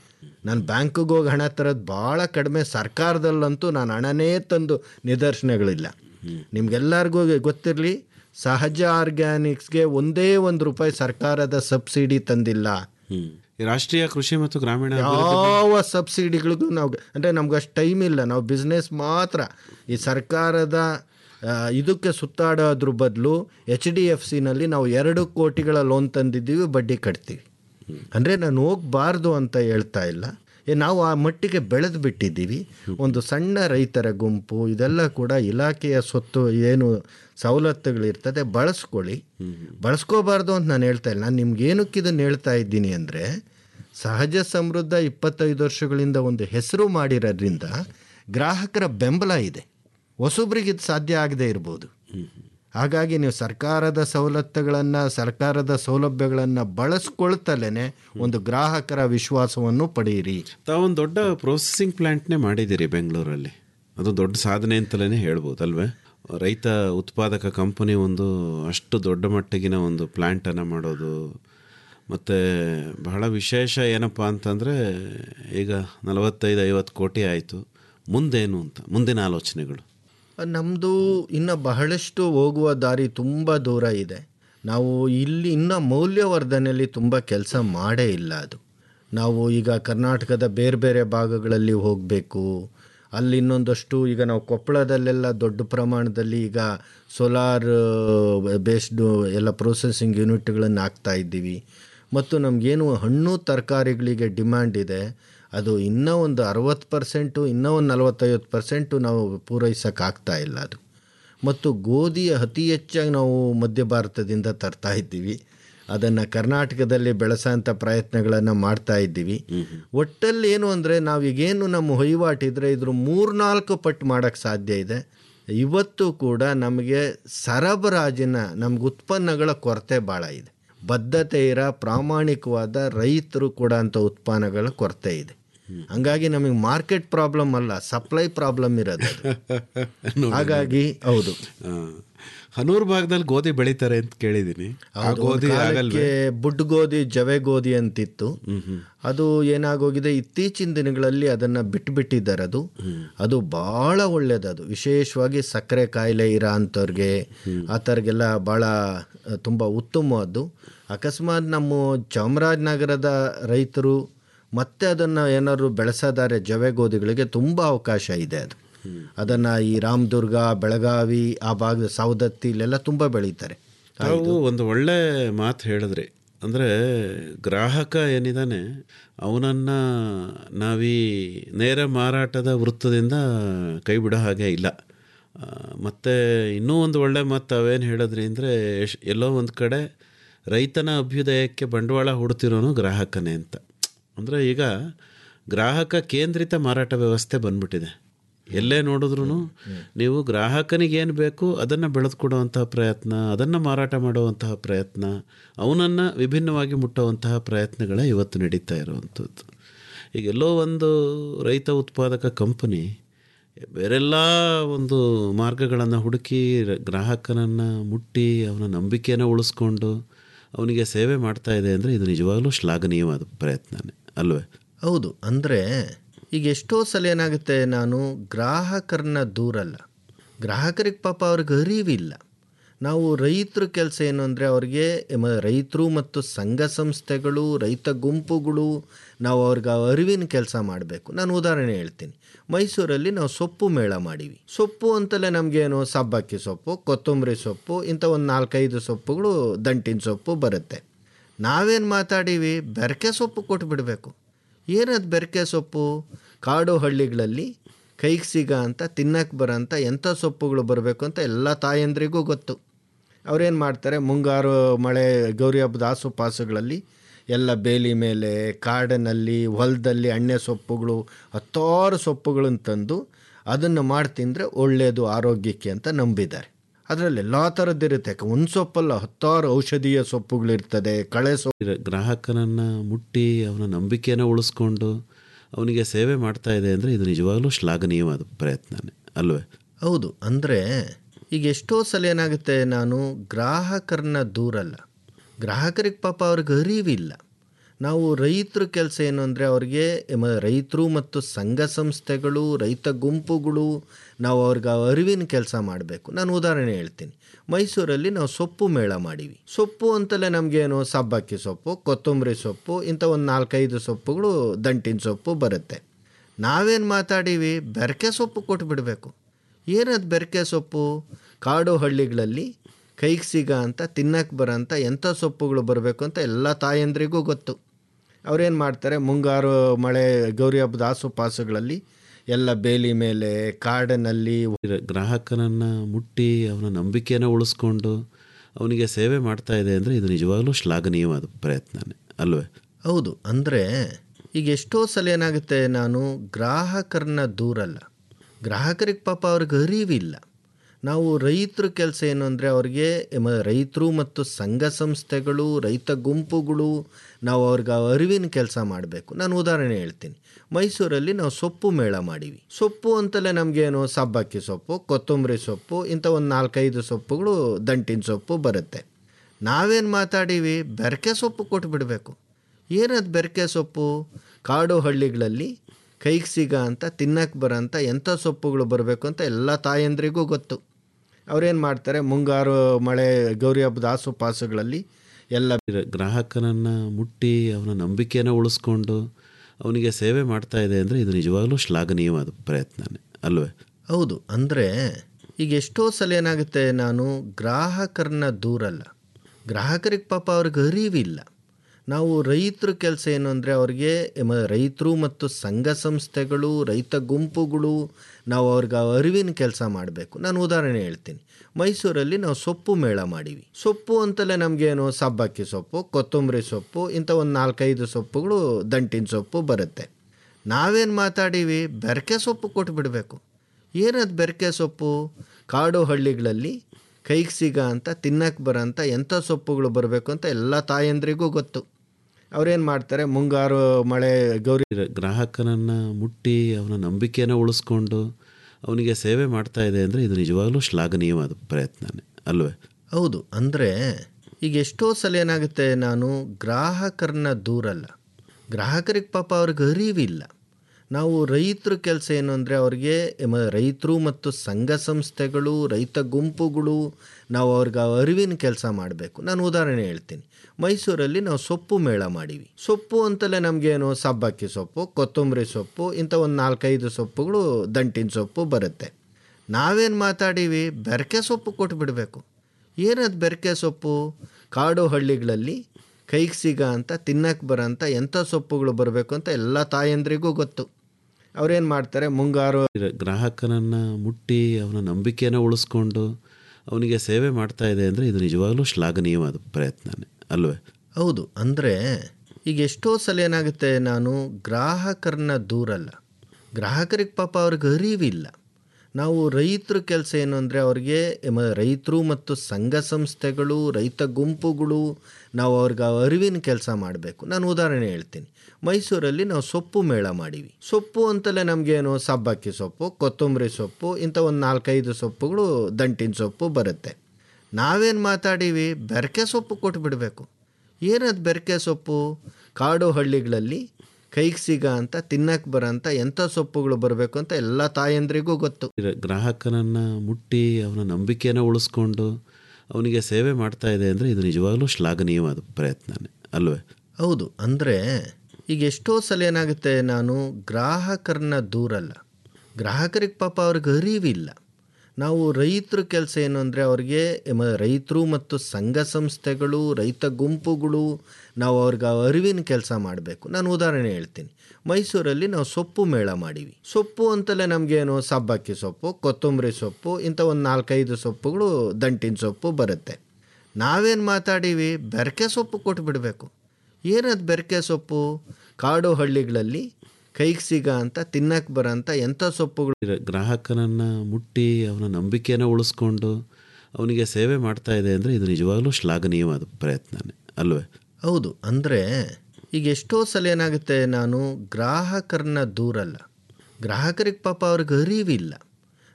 ನಾನು ಬ್ಯಾಂಕಿಗೆ ಹೋಗಿ ಹಣ ತರೋದು ಭಾಳ ಕಡಿಮೆ ಸರ್ಕಾರದಲ್ಲಂತೂ ನಾನು ಹಣನೇ ತಂದು ನಿದರ್ಶನಗಳಿಲ್ಲ ನಿಮ್ಗೆಲ್ಲರಿಗೂ ಗೊತ್ತಿರಲಿ ಸಹಜ ಆರ್ಗ್ಯಾನಿಕ್ಸ್ಗೆ ಒಂದೇ ಒಂದು ರೂಪಾಯಿ ಸರ್ಕಾರದ ಸಬ್ಸಿಡಿ ತಂದಿಲ್ಲ ಹ್ಮ್ ಈ ರಾಷ್ಟ್ರೀಯ ಕೃಷಿ ಮತ್ತು ಗ್ರಾಮೀಣ ಯಾವ ಸಬ್ಸಿಡಿಗಳಿಗೂ ನಾವು ಅಂದರೆ ನಮ್ಗೆ ಅಷ್ಟು ಟೈಮ್ ಇಲ್ಲ ನಾವು ಬಿಸ್ನೆಸ್ ಮಾತ್ರ ಈ ಸರ್ಕಾರದ ಆ, ಇದಕ್ಕೆ ಸುತ್ತಾಡೋದ್ರ ಬದಲು ಎಚ್ ಡಿ ಎಫ್ ಸಿನಲ್ಲಿ ನಾವು ಎರಡು ಕೋಟಿಗಳ ಲೋನ್ ತಂದಿದ್ದೀವಿ ಬಡ್ಡಿ ಕಟ್ತೀವಿ ಅಂದರೆ ನಾನು ಹೋಗಬಾರ್ದು ಅಂತ ಹೇಳ್ತಾ ಇಲ್ಲ ಏ ನಾವು ಆ ಮಟ್ಟಿಗೆ ಬೆಳೆದು ಬಿಟ್ಟಿದ್ದೀವಿ ಒಂದು ಸಣ್ಣ ರೈತರ ಗುಂಪು ಇದೆಲ್ಲ ಕೂಡ ಇಲಾಖೆಯ ಸ್ವತ್ತು ಏನು ಸವಲತ್ತುಗಳಿರ್ತದೆ ಬಳಸ್ಕೊಳ್ಳಿ ಬಳಸ್ಕೋಬಾರ್ದು ಅಂತ ನಾನು ಹೇಳ್ತಾ ಇಲ್ಲ ನಾನು ನಿಮ್ಗೆ ಏನಕ್ಕೆ ಇದನ್ನು ಹೇಳ್ತಾ ಇದ್ದೀನಿ ಅಂದರೆ ಸಹಜ ಸಮೃದ್ಧ ಇಪ್ಪತ್ತೈದು ವರ್ಷಗಳಿಂದ ಒಂದು ಹೆಸರು ಮಾಡಿರೋದ್ರಿಂದ ಗ್ರಾಹಕರ ಬೆಂಬಲ ಇದೆ ಹೊಸಬ್ರಿಗೆ ಇದು ಸಾಧ್ಯ ಆಗದೇ ಇರ್ಬೋದು ಹಾಗಾಗಿ ನೀವು ಸರ್ಕಾರದ ಸವಲತ್ತುಗಳನ್ನು ಸರ್ಕಾರದ ಸೌಲಭ್ಯಗಳನ್ನು ಬಳಸ್ಕೊಳ್ತಲೇ ಒಂದು ಗ್ರಾಹಕರ ವಿಶ್ವಾಸವನ್ನು ಪಡೆಯಿರಿ ತಾವೊಂದು ದೊಡ್ಡ ಪ್ರೊಸೆಸಿಂಗ್ ಪ್ಲ್ಯಾಂಟ್ನೇ ಮಾಡಿದ್ದೀರಿ ಬೆಂಗಳೂರಲ್ಲಿ ಅದು ದೊಡ್ಡ ಸಾಧನೆ ಅಂತಲೇ ಹೇಳ್ಬೋದು ಅಲ್ವೇ ರೈತ ಉತ್ಪಾದಕ ಕಂಪನಿ ಒಂದು ಅಷ್ಟು ದೊಡ್ಡ ಮಟ್ಟಿಗಿನ ಒಂದು ಪ್ಲ್ಯಾಂಟನ್ನು ಮಾಡೋದು ಮತ್ತು ಬಹಳ ವಿಶೇಷ ಏನಪ್ಪ ಅಂತಂದರೆ ಈಗ ನಲವತ್ತೈದು ಐವತ್ತು ಕೋಟಿ ಆಯಿತು ಮುಂದೇನು ಅಂತ ಮುಂದಿನ ಆಲೋಚನೆಗಳು ನಮ್ಮದು ಇನ್ನು ಬಹಳಷ್ಟು ಹೋಗುವ ದಾರಿ ತುಂಬ ದೂರ ಇದೆ ನಾವು ಇಲ್ಲಿ ಇನ್ನೂ ಮೌಲ್ಯವರ್ಧನೆಯಲ್ಲಿ ತುಂಬ ಕೆಲಸ ಮಾಡೇ ಇಲ್ಲ ಅದು ನಾವು ಈಗ ಕರ್ನಾಟಕದ ಬೇರೆ ಬೇರೆ ಭಾಗಗಳಲ್ಲಿ ಹೋಗಬೇಕು ಅಲ್ಲಿ ಇನ್ನೊಂದಷ್ಟು ಈಗ ನಾವು ಕೊಪ್ಪಳದಲ್ಲೆಲ್ಲ ದೊಡ್ಡ ಪ್ರಮಾಣದಲ್ಲಿ ಈಗ ಸೋಲಾರ್ ಬೇಸ್ಡು ಎಲ್ಲ ಪ್ರೊಸೆಸಿಂಗ್ ಯೂನಿಟ್ಗಳನ್ನು ಹಾಕ್ತಾ ಇದ್ದೀವಿ ಮತ್ತು ನಮಗೇನು ಹಣ್ಣು ತರಕಾರಿಗಳಿಗೆ ಡಿಮ್ಯಾಂಡ್ ಇದೆ ಅದು ಇನ್ನೂ ಒಂದು ಅರವತ್ತು ಪರ್ಸೆಂಟು ಇನ್ನೂ ಒಂದು ನಲವತ್ತೈವತ್ತು ಪರ್ಸೆಂಟು ನಾವು ಪೂರೈಸೋಕ್ಕಾಗ್ತಾ ಇಲ್ಲ ಅದು ಮತ್ತು ಗೋಧಿ ಅತಿ ಹೆಚ್ಚಾಗಿ ನಾವು ಮಧ್ಯ ಭಾರತದಿಂದ ತರ್ತಾ ಇದ್ದೀವಿ ಅದನ್ನು ಕರ್ನಾಟಕದಲ್ಲಿ ಬೆಳೆಸೋಂಥ ಪ್ರಯತ್ನಗಳನ್ನು ಮಾಡ್ತಾ ಇದ್ದೀವಿ ಒಟ್ಟಲ್ಲಿ ಏನು ಅಂದರೆ ನಾವೀಗೇನು ನಮ್ಮ ವಹಿವಾಟಿದ್ರೆ ಇದ್ರ ಮೂರ್ನಾಲ್ಕು ಪಟ್ಟು ಮಾಡೋಕ್ಕೆ ಸಾಧ್ಯ ಇದೆ ಇವತ್ತು ಕೂಡ ನಮಗೆ ಸರಬರಾಜಿನ ನಮ್ಗೆ ಉತ್ಪನ್ನಗಳ ಕೊರತೆ ಭಾಳ ಇದೆ ಬದ್ಧತೆ ಇರೋ ಪ್ರಾಮಾಣಿಕವಾದ ರೈತರು ಕೂಡ ಅಂಥ ಉತ್ಪನ್ನಗಳ ಕೊರತೆ ಇದೆ ಹಂಗಾಗಿ ನಮಗೆ ಮಾರ್ಕೆಟ್ ಪ್ರಾಬ್ಲಮ್ ಅಲ್ಲ ಸಪ್ಲೈ ಪ್ರಾಬ್ಲಮ್ ಇರೋದು ಅದು. ಹಾಗಾಗಿ ಹೌದು ಆ, ಹನೂರು ಭಾಗದಲ್ಲಿ ಗೋಧಿ ಬೆಳೀತಾರೆ ಅಂತ ಕೇಳಿದ್ದೀನಿ ಆ ಗೋಧಿ ಆಗಲ್ವೇ ಕಾಲಕ್ಕೆ ಬುಡ್ ಗೋಧಿ ಜವೆ ಗೋಧಿ ಅಂತಿತ್ತು ಅದು ಏನಾಗೋಗಿದೆ ಇತ್ತೀಚಿನ ದಿನಗಳಲ್ಲಿ ಅದನ್ನು ಬಿಟ್ಟುಬಿಟ್ಟಿದ್ದಾರೆ ಅದು ಅದು ಭಾಳ ಒಳ್ಳೆಯದು ಅದು ವಿಶೇಷವಾಗಿ ಸಕ್ಕರೆ ಕಾಯಿಲೆ ಇರೋ ಅಂಥವ್ರಿಗೆ ಆ ಥರಗೆಲ್ಲ ಭಾಳ ತುಂಬ ಉತ್ತಮವಾದ್ದು ಅಕಸ್ಮಾತ್ ನಮ್ಮ ಚಾಮರಾಜನಗರದ ರೈತರು ಮತ್ತೆ ಅದನ್ನು ಏನಾದ್ರು ಬೆಳೆಸೋದಾರೆ ಜವೆ ಗೋಧಿಗಳಿಗೆ ತುಂಬ ಅವಕಾಶ ಇದೆ ಅದು ಅದನ್ನು ಈ ರಾಮದುರ್ಗ ಬೆಳಗಾವಿ ಆ ಭಾಗದ ಸವದತ್ತಿ ಇಲ್ಲೆಲ್ಲ ತುಂಬ ಬೆಳೀತಾರೆ ತಾವು ಒಂದು ಒಳ್ಳೆ ಮಾತು ಹೇಳಿದ್ರಿ ಅಂದರೆ ಗ್ರಾಹಕ ಏನಿದ್ದಾನೆ ಅವನನ್ನು ನಾವೀ ನೇರ ಮಾರಾಟದ ವೃತ್ತದಿಂದ ಕೈ ಬಿಡೋ ಹಾಗೆ ಇಲ್ಲ ಆ, ಮತ್ತೆ ಇನ್ನೂ ಒಂದು ಒಳ್ಳೆ ಮಾತು ತಾವೇನು ಹೇಳಿದ್ರಿ ಅಂದರೆ ಎಲ್ಲೋ ಒಂದು ಕಡೆ ರೈತನ ಅಭ್ಯುದಯಕ್ಕೆ ಬಂಡವಾಳ ಹೂಡ್ತಿರೋನು ಗ್ರಾಹಕನೇ ಅಂತ ಅಂದರೆ ಈಗ ಗ್ರಾಹಕ ಕೇಂದ್ರಿತ ಮಾರಾಟ ವ್ಯವಸ್ಥೆ ಬಂದ್ಬಿಟ್ಟಿದೆ ಎಲ್ಲೇ ನೋಡಿದ್ರೂ ನೀವು ಗ್ರಾಹಕನಿಗೆ ಏನು ಬೇಕು ಅದನ್ನು ಬೆಳೆದುಕೊಡುವಂತಹ ಪ್ರಯತ್ನ ಅದನ್ನು ಮಾರಾಟ ಮಾಡುವಂತಹ ಪ್ರಯತ್ನ ಅವನನ್ನು ವಿಭಿನ್ನವಾಗಿ ಮುಟ್ಟುವಂತಹ ಪ್ರಯತ್ನಗಳೇ ಇವತ್ತು ನಡೀತಾ ಇರುವಂಥದ್ದು ಈಗ ಎಲ್ಲೋ ಒಂದು ರೈತ ಉತ್ಪಾದಕ ಕಂಪನಿ ಬೇರೆಲ್ಲ ಒಂದು ಮಾರ್ಗಗಳನ್ನು ಹುಡುಕಿ ರ- ಗ್ರಾಹಕನನ್ನು ಮುಟ್ಟಿ ಅವನ ನಂಬಿಕೆಯನ್ನು ಉಳಿಸ್ಕೊಂಡು ಅವನಿಗೆ ಸೇವೆ ಮಾಡ್ತಾ ಇದೆ ಅಂದರೆ ಇದು ನಿಜವಾಗ್ಲೂ ಶ್ಲಾಘನೀಯವಾದ ಪ್ರಯತ್ನನೇ ಅಲ್ವೇ ಹೌದು ಅಂದರೆ ಈಗ ಎಷ್ಟೋ ಸಲ ಏನಾಗುತ್ತೆ ನಾನು ಗ್ರಾಹಕರನ್ನ ದೂರಲ್ಲ ಗ್ರಾಹಕರಿಗೆ ಪಾಪ ಅವ್ರಿಗೆ ಅರಿವಿಲ್ಲ ನಾವು ರೈತರ ಕೆಲಸ ಏನು ಅಂದರೆ ಅವ್ರಿಗೆ ಮ- ರೈತರು ಮತ್ತು ಸಂಘ ಸಂಸ್ಥೆಗಳು ರೈತ ಗುಂಪುಗಳು ನಾವು ಅವ್ರಿಗೆ ಆ ಅರಿವಿನ ಕೆಲಸ ಮಾಡಬೇಕು ನಾನು ಉದಾಹರಣೆ ಹೇಳ್ತೀನಿ ಮೈಸೂರಲ್ಲಿ ನಾವು ಸೊಪ್ಪು ಮೇಳ ಮಾಡೀವಿ ಸೊಪ್ಪು ಅಂತಲೇ ನಮಗೇನು ಸಬ್ಬಕ್ಕಿ ಸೊಪ್ಪು ಕೊತ್ತಂಬರಿ ಸೊಪ್ಪು ಇಂಥ ಒಂದು ನಾಲ್ಕೈದು ಸೊಪ್ಪುಗಳು ದಂಟಿನ ಸೊಪ್ಪು ಬರುತ್ತೆ ನಾವೇನು ಮಾತಾಡೀವಿ ಬೆರಕೆ ಸೊಪ್ಪು ಕೊಟ್ಬಿಡಬೇಕು ಏನದು ಬೆರಕೆ ಸೊಪ್ಪು ಕಾಡು ಹಳ್ಳಿಗಳಲ್ಲಿ ಕೈಗೆ ಸಿಗ ಅಂತ ತಿನ್ನಕ್ಕೆ ಬರೋಂಥ ಎಂಥ ಸೊಪ್ಪುಗಳು ಬರಬೇಕು ಅಂತ ಎಲ್ಲ ತಾಯಂದ್ರಿಗೂ ಗೊತ್ತು ಅವ್ರೇನು ಮಾಡ್ತಾರೆ ಮುಂಗಾರು ಮಳೆ ಗೌರಿ ಹಬ್ಬದ ಆಸುಪಾಸುಗಳಲ್ಲಿ ಎಲ್ಲ ಬೇಲಿ ಮೇಲೆ ಕಾಡಿನಲ್ಲಿ ಹೊಲದಲ್ಲಿ ಎಣ್ಣೆ ಸೊಪ್ಪುಗಳು ಹತ್ತಾರು ಸೊಪ್ಪುಗಳನ್ನು ತಂದು ಅದನ್ನು ಮಾಡಿ ತಿಂದರೆ ಒಳ್ಳೆಯದು ಆರೋಗ್ಯಕ್ಕೆ ಅಂತ ನಂಬಿದ್ದಾರೆ ಅದರಲ್ಲಿ ಎಲ್ಲ ಥರದ್ದಿರುತ್ತೆ ಒಂದು ಸೊಪ್ಪಲ್ಲ ಹತ್ತಾರು ಔಷಧೀಯ ಸೊಪ್ಪುಗಳಿರ್ತದೆ ಕಳೆ ಸೊಪ್ಪು ಇರ- ಗ್ರಾಹಕನನ್ನು ಮುಟ್ಟಿ ಅವನ ನಂಬಿಕೆಯನ್ನು ಉಳಿಸ್ಕೊಂಡು ಅವನಿಗೆ ಸೇವೆ ಮಾಡ್ತಾ ಇದೆ ಅಂದರೆ ಇದು ನಿಜವಾಗ್ಲೂ ಶ್ಲಾಘನೀಯವಾದ ಪ್ರಯತ್ನನೇ ಅಲ್ವೇ ಹೌದು ಅಂದರೆ ಈಗ ಎಷ್ಟೋ ಸಲ ಏನಾಗುತ್ತೆ ನಾನು ಗ್ರಾಹಕರನ್ನ ದೂರಲ್ಲ ಗ್ರಾಹಕರಿಗೆ ಪಾಪ ಅವ್ರಿಗೆ ಅರಿವಿಲ್ಲ ನಾವು ರೈತರ ಕೆಲಸ ಏನು ಅಂದರೆ ಅವ್ರಿಗೆ ಮ- ರೈತರು ಮತ್ತು ಸಂಘ ಸಂಸ್ಥೆಗಳು ರೈತ ಗುಂಪುಗಳು ನಾವು ಅವ್ರಿಗೆ ಅರಿವಿನ ಕೆಲಸ ಮಾಡಬೇಕು ನಾನು ಉದಾಹರಣೆ ಹೇಳ್ತೀನಿ ಮೈಸೂರಲ್ಲಿ ನಾವು ಸೊಪ್ಪು ಮೇಳ ಮಾಡೀವಿ ಸೊಪ್ಪು ಅಂತಲೇ ನಮಗೇನು ಸಬ್ಬಕ್ಕಿ ಸೊಪ್ಪು ಕೊತ್ತಂಬರಿ ಸೊಪ್ಪು ಇಂಥ ಒಂದು ನಾಲ್ಕೈದು ಸೊಪ್ಪುಗಳು ದಂಟಿನ ಸೊಪ್ಪು ಬರುತ್ತೆ ನಾವೇನು ಮಾತಾಡೀವಿ ಬೆರಕೆ ಸೊಪ್ಪು ಕೊಟ್ಬಿಡಬೇಕು ಏನದು ಬೆರಕೆ ಸೊಪ್ಪು ಕಾಡು ಹಳ್ಳಿಗಳಲ್ಲಿ ಕೈಗೆ ಸಿಗ ಅಂತ ತಿನ್ನಕ್ಕೆ ಬರೋಂಥ ಎಂಥ ಸೊಪ್ಪುಗಳು ಬರಬೇಕು ಅಂತ ಎಲ್ಲ ತಾಯಂದ್ರಿಗೂ ಗೊತ್ತು ಅವ್ರೇನು ಮಾಡ್ತಾರೆ ಮುಂಗಾರು ಮಳೆ ಗೌರಿ ಹಬ್ಬದ ಆಸುಪಾಸುಗಳಲ್ಲಿ ಎಲ್ಲ ಬೇಲಿ ಮೇಲೆ ಕಾಡಿನಲ್ಲಿ ಗ್ರಾಹಕನನ್ನು ಮುಟ್ಟಿ ಅವನ ನಂಬಿಕೆನ ಉಳಿಸ್ಕೊಂಡು ಅವನಿಗೆ ಸೇವೆ ಮಾಡ್ತಾ ಇದೆ ಅಂದರೆ ಇದು ನಿಜವಾಗ್ಲೂ ಶ್ಲಾಘನೀಯವಾದ ಪ್ರಯತ್ನನೇ ಅಲ್ವೇ ಹೌದು ಅಂದರೆ ಈಗ ಎಷ್ಟೋ ಸಲ ಏನಾಗುತ್ತೆ ನಾನು ಗ್ರಾಹಕರನ್ನ ದೂರಲ್ಲ ಗ್ರಾಹಕರಿಗೆ ಪಾಪ ಅವ್ರಿಗೆ ಅರಿವಿಲ್ಲ ನಾವು ರೈತರ ಕೆಲಸ ಏನು ಅಂದರೆ ಅವ್ರಿಗೆ ಮ- ರೈತರು ಮತ್ತು ಸಂಘ ಸಂಸ್ಥೆಗಳು ರೈತ ಗುಂಪುಗಳು ನಾವು ಅವ್ರಿಗೆ ಅರಿವಿನ ಕೆಲಸ ಮಾಡಬೇಕು ನಾನು ಉದಾಹರಣೆ ಹೇಳ್ತೀನಿ ಮೈಸೂರಲ್ಲಿ ನಾವು ಸೊಪ್ಪು ಮೇಳ ಮಾಡೀವಿ ಸೊಪ್ಪು ಅಂತಲೇ ನಮಗೇನು ಸಬ್ಬಕ್ಕಿ ಸೊಪ್ಪು ಕೊತ್ತಂಬರಿ ಸೊಪ್ಪು ಇಂಥ ಒಂದು ನಾಲ್ಕೈದು ಸೊಪ್ಪುಗಳು ದಂಟಿನ ಸೊಪ್ಪು ಬರುತ್ತೆ ನಾವೇನು ಮಾತಾಡೀವಿ ಬೆರಕೆ ಸೊಪ್ಪು ಕೊಟ್ಬಿಡಬೇಕು ಏನದು ಬೆರಕೆ ಸೊಪ್ಪು ಕಾಡು ಹಳ್ಳಿಗಳಲ್ಲಿ ಕೈಗೆ ಸಿಗ ಅಂತ ತಿನ್ನಕ್ಕೆ ಬರೋಂಥ ಎಂಥ ಸೊಪ್ಪುಗಳು ಬರಬೇಕು ಅಂತ ಎಲ್ಲ ತಾಯಂದ್ರಿಗೂ ಗೊತ್ತು ಅವ್ರೇನು ಮಾಡ್ತಾರೆ ಮುಂಗಾರು ಮಳೆ ಗೌರಿ ಹಬ್ಬದ ಆಸುಪಾಸುಗಳಲ್ಲಿ ಎಲ್ಲ ಗ್ರಾಹಕನನ್ನು ಮುಟ್ಟಿ ಅವನ ನಂಬಿಕೆನ ಉಳಿಸ್ಕೊಂಡು ಅವನಿಗೆ ಸೇವೆ ಮಾಡ್ತಾ ಇದೆ ಅಂದರೆ ಇದು ನಿಜವಾಗ್ಲೂ ಶ್ಲಾಘನೀಯವಾದ ಪ್ರಯತ್ನನೇ ಅಲ್ವೇ ಹೌದು ಅಂದರೆ ಈಗ ಎಷ್ಟೋ ಸಲ ಏನಾಗುತ್ತೆ ನಾನು ಗ್ರಾಹಕರನ್ನ ದೂರಲ್ಲ ಗ್ರಾಹಕರಿಗೆ ಪಾಪ ಅವ್ರಿಗೆ ಅರಿವಿಲ್ಲ ನಾವು ರೈತರ ಕೆಲಸ ಏನು ಅಂದರೆ ಅವ್ರಿಗೆ ಮ- ರೈತರು ಮತ್ತು ಸಂಘ ಸಂಸ್ಥೆಗಳು ರೈತ ಗುಂಪುಗಳು ನಾವು ಅವ್ರಿಗೆ ಅರಿವಿನ ಕೆಲಸ ಮಾಡಬೇಕು ನಾನು ಉದಾಹರಣೆ ಹೇಳ್ತೀನಿ ಮೈಸೂರಲ್ಲಿ ನಾವು ಸೊಪ್ಪು ಮೇಳ ಮಾಡೀವಿ ಸೊಪ್ಪು ಅಂತಲೇ ನಮಗೇನು ಸಬ್ಬಕ್ಕಿ ಸೊಪ್ಪು ಕೊತ್ತಂಬರಿ ಸೊಪ್ಪು ಇಂಥ ಒಂದು ನಾಲ್ಕೈದು ಸೊಪ್ಪುಗಳು ದಂಟಿನ ಸೊಪ್ಪು ಬರುತ್ತೆ ನಾವೇನು ಮಾತಾಡೀವಿ ಬೆರಕೆ ಸೊಪ್ಪು ಕೊಟ್ಬಿಡಬೇಕು ಏನದು ಬೆರಕೆ ಸೊಪ್ಪು ಕಾಡು ಹಳ್ಳಿಗಳಲ್ಲಿ ಕೈಗೆ ಸಿಗ ಅಂತ ತಿನ್ನಕ್ಕೆ ಬರೋಂಥ ಎಂಥ ಸೊಪ್ಪುಗಳು ಬರಬೇಕು ಅಂತ ಎಲ್ಲ ತಾಯಂದ್ರಿಗೂ ಗೊತ್ತು ಅವ್ರೇನು ಮಾಡ್ತಾರೆ ಮುಂಗಾರು ಮಳೆ ಗೌರಿ ಗ್ರಾಹಕನನ್ನು ಮುಟ್ಟಿ ಅವನ ನಂಬಿಕೆನ ಉಳಿಸ್ಕೊಂಡು ಅವನಿಗೆ ಸೇವೆ ಮಾಡ್ತಾ ಇದೆ ಅಂದರೆ ಇದು ನಿಜವಾಗ್ಲೂ ಶ್ಲಾಘನೀಯವಾದ ಪ್ರಯತ್ನನೇ ಅಲ್ವೇ ಹೌದು ಅಂದರೆ ಈಗ ಎಷ್ಟೋ ಸಲ ಏನಾಗುತ್ತೆ ನಾನು ಗ್ರಾಹಕರನ್ನ ದೂರಲ್ಲ ಗ್ರಾಹಕರಿಗೆ ಪಾಪ ಅವ್ರಿಗೆ ಅರಿವಿಲ್ಲ ನಾವು ರೈತರ ಕೆಲಸ ಏನು ಅಂದರೆ ಅವ್ರಿಗೆ ಮ- ರೈತರು ಮತ್ತು ಸಂಘ ಸಂಸ್ಥೆಗಳು ರೈತ ಗುಂಪುಗಳು ನಾವು ಅವ್ರಿಗೆ ಅರಿವಿನ ಕೆಲಸ ಮಾಡಬೇಕು ನಾನು ಉದಾಹರಣೆ ಹೇಳ್ತೀನಿ ಮೈಸೂರಲ್ಲಿ ನಾವು ಸೊಪ್ಪು ಮೇಳ ಮಾಡೀವಿ ಸೊಪ್ಪು ಅಂತಲೇ ನಮಗೇನು ಸಬ್ಬಕ್ಕಿ ಸೊಪ್ಪು ಕೊತ್ತಂಬರಿ ಸೊಪ್ಪು ಇಂಥ ಒಂದು ನಾಲ್ಕೈದು ಸೊಪ್ಪುಗಳು ದಂಟಿನ ಸೊಪ್ಪು ಬರುತ್ತೆ ನಾವೇನು ಮಾತಾಡೀವಿ ಬೆರಕೆ ಸೊಪ್ಪು ಕೊಟ್ಬಿಡಬೇಕು ಏನದು ಬೆರಕೆ ಸೊಪ್ಪು ಕಾಡು ಹಳ್ಳಿಗಳಲ್ಲಿ ಕೈಗೆ ಸಿಗ ಅಂತ ತಿನ್ನಕ್ಕೆ ಬರೋಂಥ ಎಂಥ ಸೊಪ್ಪುಗಳು ಬರಬೇಕು ಅಂತ ಎಲ್ಲ ತಾಯಂದ್ರಿಗೂ ಗೊತ್ತು ಅವ್ರೇನು ಮಾಡ್ತಾರೆ ಮುಂಗಾರು ಗ್ರಾಹಕನನ್ನು ಮುಟ್ಟಿ ಅವನ ನಂಬಿಕೆನ ಉಳಿಸ್ಕೊಂಡು ಅವನಿಗೆ ಸೇವೆ ಮಾಡ್ತಾ ಇದೆ ಅಂದರೆ ಇದು ನಿಜವಾಗ್ಲೂ ಶ್ಲಾಘನೀಯವಾದ ಪ್ರಯತ್ನನೇ ಅಲ್ವೇ ಹೌದು ಅಂದರೆ ಈಗ ಎಷ್ಟೋ ಸಲ ಏನಾಗುತ್ತೆ ನಾನು ಗ್ರಾಹಕರನ್ನ ದೂರಲ್ಲ ಗ್ರಾಹಕರಿಗೆ ಪಾಪ ಅವ್ರಿಗೆ ಅರಿವಿಲ್ಲ ನಾವು ರೈತರ ಕೆಲಸ ಏನು ಅಂದರೆ ಅವ್ರಿಗೆ ಮ- ರೈತರು ಮತ್ತು ಸಂಘ ಸಂಸ್ಥೆಗಳು ರೈತ ಗುಂಪುಗಳು ನಾವು ಅವ್ರಿಗೆ ಅರಿವಿನ ಕೆಲಸ ಮಾಡಬೇಕು ನಾನು ಉದಾಹರಣೆ ಹೇಳ್ತೀನಿ ಮೈಸೂರಲ್ಲಿ ನಾವು ಸೊಪ್ಪು ಮೇಳ ಮಾಡೀವಿ ಸೊಪ್ಪು ಅಂತಲೇ ನಮಗೇನು ಸಬ್ಬಕ್ಕಿ ಸೊಪ್ಪು ಕೊತ್ತಂಬರಿ ಸೊಪ್ಪು ಇಂಥ ಒಂದು ನಾಲ್ಕೈದು ಸೊಪ್ಪುಗಳು ದಂಟಿನ ಸೊಪ್ಪು ಬರುತ್ತೆ ನಾವೇನು ಮಾತಾಡೀವಿ ಬೆರಕೆ ಸೊಪ್ಪು ಕೊಟ್ಬಿಡಬೇಕು ಏನದು ಬೆರಕೆ ಸೊಪ್ಪು ಕಾಡು ಹಳ್ಳಿಗಳಲ್ಲಿ ಕೈಗೆ ಸಿಗ ಅಂತ ತಿನ್ನಕ್ಕೆ ಬರೋಂಥ ಎಂಥ ಸೊಪ್ಪುಗಳು ಬರಬೇಕು ಅಂತ ಎಲ್ಲ ತಾಯಂದ್ರಿಗೂ ಗೊತ್ತು ಗ್ರಾಹಕನನ್ನು ಮುಟ್ಟಿ ಅವನ ನಂಬಿಕೆನ ಉಳಿಸ್ಕೊಂಡು ಅವನಿಗೆ ಸೇವೆ ಮಾಡ್ತಾ ಇದೆ ಅಂದರೆ ಇದು ನಿಜವಾಗ್ಲೂ ಶ್ಲಾಘನೀಯವಾದ ಪ್ರಯತ್ನನೇ ಅಲ್ವೇ ಹೌದು ಅಂದರೆ ಈಗ ಎಷ್ಟೋ ಸಲ ಏನಾಗುತ್ತೆ ನಾನು ಗ್ರಾಹಕರನ್ನ ದೂರಲ್ಲ ಗ್ರಾಹಕರಿಗೆ ಪಾಪ ಅವ್ರಿಗೆ ಅರಿವಿಲ್ಲ ನಾವು ರೈತರ ಕೆಲಸ ಏನು ಅಂದರೆ ಅವ್ರಿಗೆ ಮ- ರೈತರು ಮತ್ತು ಸಂಘ ಸಂಸ್ಥೆಗಳು ರೈತ ಗುಂಪುಗಳು ನಾವು ಅವ್ರಿಗೆ ಅರಿವಿನ ಕೆಲಸ ಮಾಡಬೇಕು ನಾನು ಉದಾಹರಣೆ ಹೇಳ್ತೀನಿ ಮೈಸೂರಲ್ಲಿ ನಾವು ಸೊಪ್ಪು ಮೇಳ ಮಾಡೀವಿ ಸೊಪ್ಪು ಅಂತಲೇ ನಮಗೇನು ಸಬ್ಬಕ್ಕಿ ಸೊಪ್ಪು ಕೊತ್ತಂಬರಿ ಸೊಪ್ಪು ಇಂಥ ಒಂದು ನಾಲ್ಕೈದು ಸೊಪ್ಪುಗಳು ದಂಟಿನ ಸೊಪ್ಪು ಬರುತ್ತೆ ನಾವೇನು ಮಾತಾಡೀವಿ ಬೆರಕೆ ಸೊಪ್ಪು ಕೊಟ್ಬಿಡಬೇಕು ಏನದು ಬೆರಕೆ ಸೊಪ್ಪು ಕಾಡು ಹಳ್ಳಿಗಳಲ್ಲಿ ಕೈಗೆ ಸಿಗ ಅಂತ ತಿನ್ನಕ್ಕೆ ಬರೋಂಥ ಎಂಥ ಸೊಪ್ಪುಗಳು ಗ್ರಾಹಕನನ್ನು ಮುಟ್ಟಿ ಅವನ ನಂಬಿಕೆನ ಉಳಿಸ್ಕೊಂಡು ಅವನಿಗೆ ಸೇವೆ ಮಾಡ್ತಾ ಇದೆ ಅಂದರೆ ಇದು ನಿಜವಾಗ್ಲೂ ಶ್ಲಾಘನೀಯವಾದ ಪ್ರಯತ್ನನೇ ಅಲ್ವೇ ಹೌದು ಅಂದರೆ ಈಗ ಎಷ್ಟೋ ಸಲ ಏನಾಗುತ್ತೆ ನಾನು ಗ್ರಾಹಕರನ್ನ ದೂರಲ್ಲ ಗ್ರಾಹಕರಿಗೆ ಪಾಪ ಅವ್ರಿಗೆ ಅರಿವಿಲ್ಲ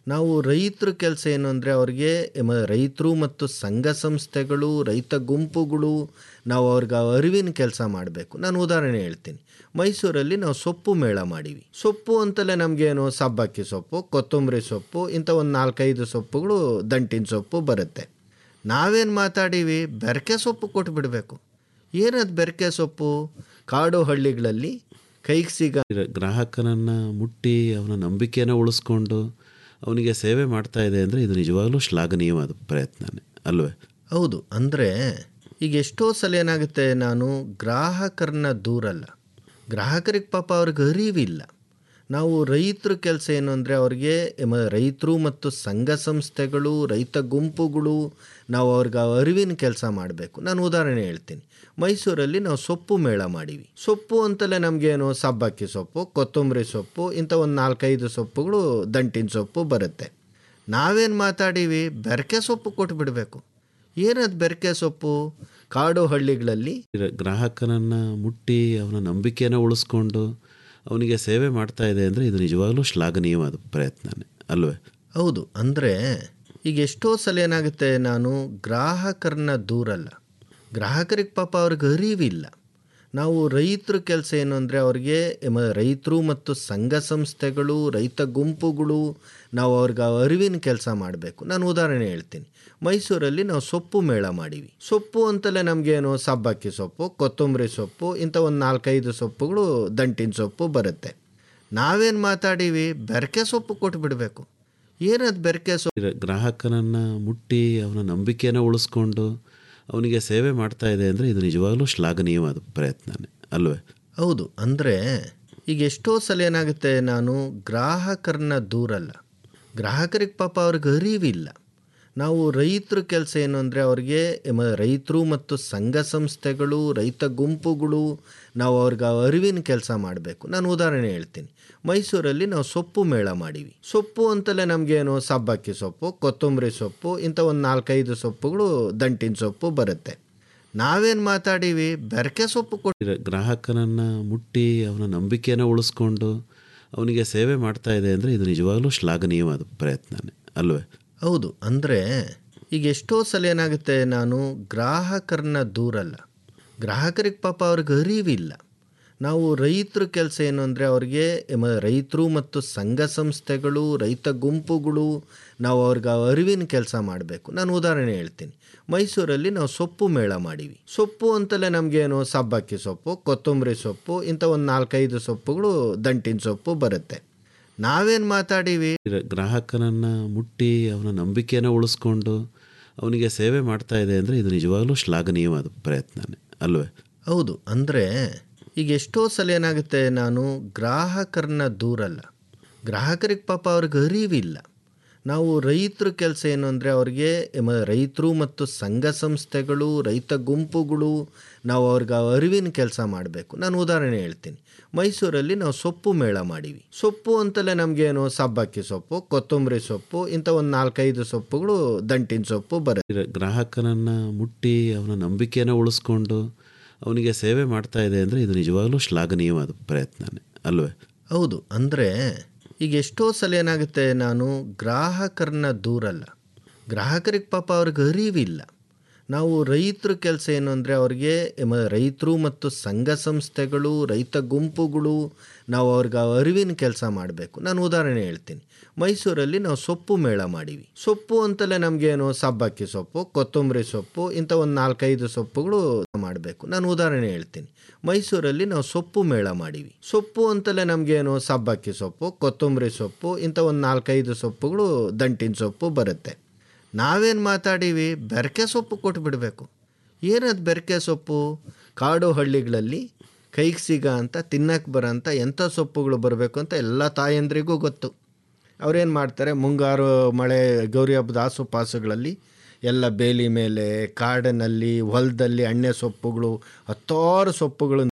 ನಾವು ರೈತರ ಕೆಲಸ ಏನು ಅಂದರೆ ಅವ್ರಿಗೆ ಮ- ರೈತರು ಮತ್ತು ಸಂಘ ಸಂಸ್ಥೆಗಳು ರೈತ ಗುಂಪುಗಳು ನಾವು ಅವ್ರಿಗೆ ಅರಿವಿನ ಕೆಲಸ ಮಾಡಬೇಕು ನಾನು ಉದಾಹರಣೆ ಹೇಳ್ತೀನಿ ಮೈಸೂರಲ್ಲಿ ನಾವು ಸೊಪ್ಪು ಮೇಳ ಮಾಡೀವಿ ಸೊಪ್ಪು ಅಂತಲೇ ನಮಗೇನು ಸಬ್ಬಕ್ಕಿ ಸೊಪ್ಪು ಕೊತ್ತಂಬರಿ ಸೊಪ್ಪು ಇಂಥ ಒಂದು ನಾಲ್ಕೈದು ಸೊಪ್ಪುಗಳು ದಂಟಿನ ಸೊಪ್ಪು ಬರುತ್ತೆ ನಾವೇನು ಮಾತಾಡೀವಿ ಬೆರಕೆ ಸೊಪ್ಪು ಕೊಟ್ಬಿಡಬೇಕು ಏನದು ಬೆರಕೆ ಸೊಪ್ಪು ಕಾಡು ಹಳ್ಳಿಗಳಲ್ಲಿ ಕೈಗೆ ಸಿಗ ಗ್ರಾಹಕನನ್ನು ಮುಟ್ಟಿ ಅವನ ನಂಬಿಕೆನ ಉಳಿಸ್ಕೊಂಡು ಅವನಿಗೆ ಸೇವೆ ಮಾಡ್ತಾ ಇದೆ ಅಂದರೆ ಇದು ನಿಜವಾಗ್ಲೂ ಶ್ಲಾಘನೀಯವಾದ ಪ್ರಯತ್ನನೇ ಅಲ್ವೇ ಹೌದು ಅಂದರೆ ಈಗ ಎಷ್ಟೋ ಸಲ ಏನಾಗುತ್ತೆ ನಾನು ಗ್ರಾಹಕರನ್ನ ದೂರಲ್ಲ ಗ್ರಾಹಕರಿಗೆ ಪಾಪ ಅವ್ರಿಗೆ ಅರಿವಿಲ್ಲ ನಾವು ರೈತರ ಕೆಲಸ ಏನು ಅಂದರೆ ಅವ್ರಿಗೆ ಮ- ರೈತರು ಮತ್ತು ಸಂಘ ಸಂಸ್ಥೆಗಳು ರೈತ ಗುಂಪುಗಳು ನಾವು ಅವ್ರಿಗೆ ಅರಿವಿನ ಕೆಲಸ ಮಾಡಬೇಕು ನಾನು ಉದಾಹರಣೆ ಹೇಳ್ತೀನಿ ಮೈಸೂರಲ್ಲಿ ನಾವು ಸೊಪ್ಪು ಮೇಳ ಮಾಡೀವಿ ಸೊಪ್ಪು ಅಂತಲೇ ನಮಗೇನು ಸಬ್ಬಕ್ಕಿ ಸೊಪ್ಪು ಕೊತ್ತಂಬರಿ ಸೊಪ್ಪು ಇಂಥ ಒಂದು ನಾಲ್ಕೈದು ಸೊಪ್ಪುಗಳು ದಂಟಿನ ಸೊಪ್ಪು ಬರುತ್ತೆ ನಾವೇನು ಮಾತಾಡೀವಿ ಬೆರಕೆ ಸೊಪ್ಪು ಕೊಟ್ಬಿಡಬೇಕು ಏನದು ಬೆರಕೆ ಸೊಪ್ಪು ಕಾಡು ಹಳ್ಳಿಗಳಲ್ಲಿ ಗ್ರಾಹಕನನ್ನು ಮುಟ್ಟಿ ಅವನ ನಂಬಿಕೆನ ಉಳಿಸ್ಕೊಂಡು ಅವನಿಗೆ ಸೇವೆ ಮಾಡ್ತಾ ಇದೆ ಅಂದರೆ ಇದು ನಿಜವಾಗ್ಲೂ ಶ್ಲಾಘನೀಯವಾದ ಪ್ರಯತ್ನನೇ ಅಲ್ವೇ ಹೌದು ಅಂದರೆ ಈಗ ಎಷ್ಟೋ ಸಲ ಏನಾಗುತ್ತೆ ನಾನು ಗ್ರಾಹಕರನ್ನ ದೂರಲ್ಲ ಗ್ರಾಹಕರಿಗೆ ಪಾಪ ಅವ್ರಿಗೆ ಅರಿವಿಲ್ಲ ನಾವು ರೈತರ ಕೆಲಸ ಏನು ಅಂದರೆ ಅವ್ರಿಗೆ ಮ- ರೈತರು ಮತ್ತು ಸಂಘ ಸಂಸ್ಥೆಗಳು ರೈತ ಗುಂಪುಗಳು ನಾವು ಅವ್ರಿಗೆ ಅರಿವಿನ ಕೆಲಸ ಮಾಡಬೇಕು ನಾನು ಉದಾಹರಣೆ ಹೇಳ್ತೀನಿ ಮೈಸೂರಲ್ಲಿ ನಾವು ಸೊಪ್ಪು ಮೇಳ ಮಾಡೀವಿ ಸೊಪ್ಪು ಅಂತಲೇ ನಮಗೇನು ಸಬ್ಬಕ್ಕಿ ಸೊಪ್ಪು ಕೊತ್ತಂಬರಿ ಸೊಪ್ಪು ಇಂಥ ಒಂದು ನಾಲ್ಕೈದು ಸೊಪ್ಪುಗಳು ದಂಟಿನ ಸೊಪ್ಪು ಬರುತ್ತೆ ನಾವೇನು ಮಾತಾಡೀವಿ ಬೆರಕೆ ಸೊಪ್ಪು ಕೊಟ್ಬಿಡಬೇಕು ಏನದು ಬೆರಕೆ ಸೊಪ್ಪು ಗ್ರಾಹಕನನ್ನು ಮುಟ್ಟಿ ಅವನ ನಂಬಿಕೆನ ಉಳಿಸ್ಕೊಂಡು ಅವನಿಗೆ ಸೇವೆ ಮಾಡ್ತಾ ಇದೆ ಅಂದರೆ ಇದು ನಿಜವಾಗ್ಲೂ ಶ್ಲಾಘನೀಯವಾದ ಪ್ರಯತ್ನನೇ ಅಲ್ವೇ ಹೌದು ಅಂದರೆ ಈಗ ಎಷ್ಟೋ ಸಲ ಏನಾಗುತ್ತೆ ನಾನು ಗ್ರಾಹಕರನ್ನ ದೂರಲ್ಲ ಗ್ರಾಹಕರಿಗೆ ಪಾಪ ಅವ್ರಿಗೆ ಅರಿವಿಲ್ಲ ನಾವು ರೈತರ ಕೆಲಸ ಏನು ಅಂದರೆ ಅವ್ರಿಗೆ ಮ- ರೈತರು ಮತ್ತು ಸಂಘ ಸಂಸ್ಥೆಗಳು ರೈತ ಗುಂಪುಗಳು ನಾವು ಅವ್ರಿಗೆ ಅರಿವಿನ ಕೆಲಸ ಮಾಡಬೇಕು ನಾನು ಉದಾಹರಣೆ ಹೇಳ್ತೀನಿ ಮೈಸೂರಲ್ಲಿ ನಾವು ಸೊಪ್ಪು ಮೇಳ ಮಾಡೀವಿ ಸೊಪ್ಪು ಅಂತಲೇ ನಮಗೇನು ಸಬ್ಬಕ್ಕಿ ಸೊಪ್ಪು ಕೊತ್ತಂಬರಿ ಸೊಪ್ಪು ಇಂಥ ಒಂದು ನಾಲ್ಕೈದು ಸೊಪ್ಪುಗಳು ದಂಟಿನ ಸೊಪ್ಪು ಬರುತ್ತೆ ನಾವೇನು ಮಾತಾಡೀವಿ ಬೆರಕೆ ಸೊಪ್ಪು ಕೊಟ್ಟು ಗ್ರಾಹಕನನ್ನು ಮುಟ್ಟಿ ಅವನ ನಂಬಿಕೆನ ಉಳಿಸ್ಕೊಂಡು ಅವನಿಗೆ ಸೇವೆ ಮಾಡ್ತಾ ಇದೆ ಅಂದರೆ ಇದು ನಿಜವಾಗ್ಲೂ ಶ್ಲಾಘನೀಯವಾದ ಪ್ರಯತ್ನನೇ ಅಲ್ವೇ ಹೌದು ಅಂದರೆ ಈಗ ಎಷ್ಟೋ ಸಲ ಏನಾಗುತ್ತೆ ನಾನು ಗ್ರಾಹಕರನ್ನ ದೂರಲ್ಲ ಗ್ರಾಹಕರಿಗೆ ಪಾಪ ಅವ್ರಿಗೆ ಅರಿವಿಲ್ಲ ನಾವು ರೈತರ ಕೆಲಸ ಏನು ಅಂದರೆ ಅವ್ರಿಗೆ ಮ- ರೈತರು ಮತ್ತು ಸಂಘ ಸಂಸ್ಥೆಗಳು ರೈತ ಗುಂಪುಗಳು ನಾವು ಅವ್ರಿಗೆ ಅರಿವಿನ ಕೆಲಸ ಮಾಡಬೇಕು ನಾನು ಉದಾಹರಣೆ ಹೇಳ್ತೀನಿ ಮೈಸೂರಲ್ಲಿ ನಾವು ಸೊಪ್ಪು ಮೇಳ ಮಾಡೀವಿ ಸೊಪ್ಪು ಅಂತಲೇ ನಮಗೇನು ಸಬ್ಬಕ್ಕಿ ಸೊಪ್ಪು ಕೊತ್ತಂಬರಿ ಸೊಪ್ಪು ಇಂಥ ಒಂದು ನಾಲ್ಕೈದು ಸೊಪ್ಪುಗಳು ದಂಟಿನ ಸೊಪ್ಪು ಬರುತ್ತೆ ನಾವೇನು ಮಾತಾಡೀವಿ ಗ್ರಾಹಕನನ್ನು ಮುಟ್ಟಿ ಅವನ ನಂಬಿಕೆನ ಉಳಿಸ್ಕೊಂಡು ಅವನಿಗೆ ಸೇವೆ ಮಾಡ್ತಾ ಇದೆ ಅಂದರೆ ಇದು ನಿಜವಾಗ್ಲೂ ಶ್ಲಾಘನೀಯವಾದ ಪ್ರಯತ್ನನೇ ಅಲ್ವೇ ಹೌದು ಅಂದರೆ ಈಗ ಎಷ್ಟೋ ಸಲ ಏನಾಗುತ್ತೆ ನಾನು ಗ್ರಾಹಕರನ್ನ ದೂರಲ್ಲ ಗ್ರಾಹಕರಿಗೆ ಪಾಪ ಅವ್ರಿಗೆ ಅರಿವಿಲ್ಲ ನಾವು ರೈತರ ಕೆಲಸ ಏನು ಅಂದರೆ ಅವ್ರಿಗೆ ಮ- ರೈತರು ಮತ್ತು ಸಂಘ ಸಂಸ್ಥೆಗಳು ರೈತ ಗುಂಪುಗಳು ನಾವು ಅವ್ರಿಗೆ ಅರಿವಿನ ಕೆಲಸ ಮಾಡಬೇಕು ನಾನು ಉದಾಹರಣೆ ಹೇಳ್ತೀನಿ ಮೈಸೂರಲ್ಲಿ ನಾವು ಸೊಪ್ಪು ಮೇಳ ಮಾಡೀವಿ ಸೊಪ್ಪು ಅಂತಲೇ ನಮಗೇನು ಸಬ್ಬಕ್ಕಿ ಸೊಪ್ಪು ಕೊತ್ತಂಬರಿ ಸೊಪ್ಪು ಇಂಥ ಒಂದು ನಾಲ್ಕೈದು ಸೊಪ್ಪುಗಳು ದಂಟಿನ ಸೊಪ್ಪು ಬರುತ್ತೆ ಗ್ರಾಹಕನನ್ನು ಮುಟ್ಟಿ ಅವನ ನಂಬಿಕೆನ ಉಳಿಸ್ಕೊಂಡು ಅವನಿಗೆ ಸೇವೆ ಮಾಡ್ತಾ ಇದೆ ಅಂದರೆ ಇದು ನಿಜವಾಗ್ಲೂ ಶ್ಲಾಘನೀಯವಾದ ಪ್ರಯತ್ನನೇ ಅಲ್ವೇ ಹೌದು ಅಂದರೆ ಈಗ ಎಷ್ಟೋ ಸಲ ಏನಾಗುತ್ತೆ ನಾನು ಗ್ರಾಹಕರನ್ನ ದೂರಲ್ಲ ಗ್ರಾಹಕರಿಗೆ ಪಾಪ ಅವ್ರಿಗೆ ಅರಿವಿಲ್ಲ ನಾವು ರೈತರ ಕೆಲಸ ಏನು ಅಂದರೆ ಅವ್ರಿಗೆ ಮ- ರೈತರು ಮತ್ತು ಸಂಘ ಸಂಸ್ಥೆಗಳು ರೈತ ಗುಂಪುಗಳು ನಾವು ಅವ್ರಿಗೆ ಅರಿವಿನ ಕೆಲಸ ಮಾಡಬೇಕು ನಾನು ಉದಾಹರಣೆ ಹೇಳ್ತೀನಿ ಮೈಸೂರಲ್ಲಿ ನಾವು ಸೊಪ್ಪು ಮೇಳ ಮಾಡೀವಿ ಸೊಪ್ಪು ಅಂತಲೇ ನಮಗೇನು ಸಬ್ಬಕ್ಕಿ ಸೊಪ್ಪು ಕೊತ್ತಂಬರಿ ಸೊಪ್ಪು ಇಂಥ ಒಂದು ನಾಲ್ಕೈದು ಸೊಪ್ಪುಗಳು ಮಾಡಬೇಕು ನಾನು ಉದಾಹರಣೆ ಹೇಳ್ತೀನಿ ಮೈಸೂರಲ್ಲಿ ನಾವು ಸೊಪ್ಪು ಮೇಳ ಮಾಡೀವಿ ಸೊಪ್ಪು ಅಂತಲೇ ನಮಗೇನು ಸಬ್ಬಕ್ಕಿ ಸೊಪ್ಪು ಕೊತ್ತಂಬರಿ ಸೊಪ್ಪು ಇಂಥ ಒಂದು ನಾಲ್ಕೈದು ಸೊಪ್ಪುಗಳು ದಂಟಿನ ಸೊಪ್ಪು ಬರುತ್ತೆ ನಾವೇನು ಮಾತಾಡೀವಿ ಬೆರಕೆ ಸೊಪ್ಪು ಕೊಟ್ಬಿಡಬೇಕು ಏನದು ಬೆರಕೆ ಸೊಪ್ಪು ಕಾಡು ಹಳ್ಳಿಗಳಲ್ಲಿ ಕೈಗೆ ಸಿಗ ಅಂತ ತಿನ್ನಕ್ಕೆ ಬರೋಂಥ ಎಂಥ ಸೊಪ್ಪುಗಳು ಬರಬೇಕು ಅಂತ ಎಲ್ಲ ತಾಯಂದ್ರಿಗೂ ಗೊತ್ತು ಅವ್ರೇನು ಮಾಡ್ತಾರೆ ಮುಂಗಾರು ಮಳೆ ಗೌರಿ ಹಬ್ಬದ ಆಸುಪಾಸುಗಳಲ್ಲಿ ಎಲ್ಲ ಬೇಲಿ ಮೇಲೆ ಕಾಡಿನಲ್ಲಿ ಹೊಲದಲ್ಲಿ ಎಣ್ಣೆ ಸೊಪ್ಪುಗಳು ಹತ್ತಾರು ಸೊಪ್ಪುಗಳು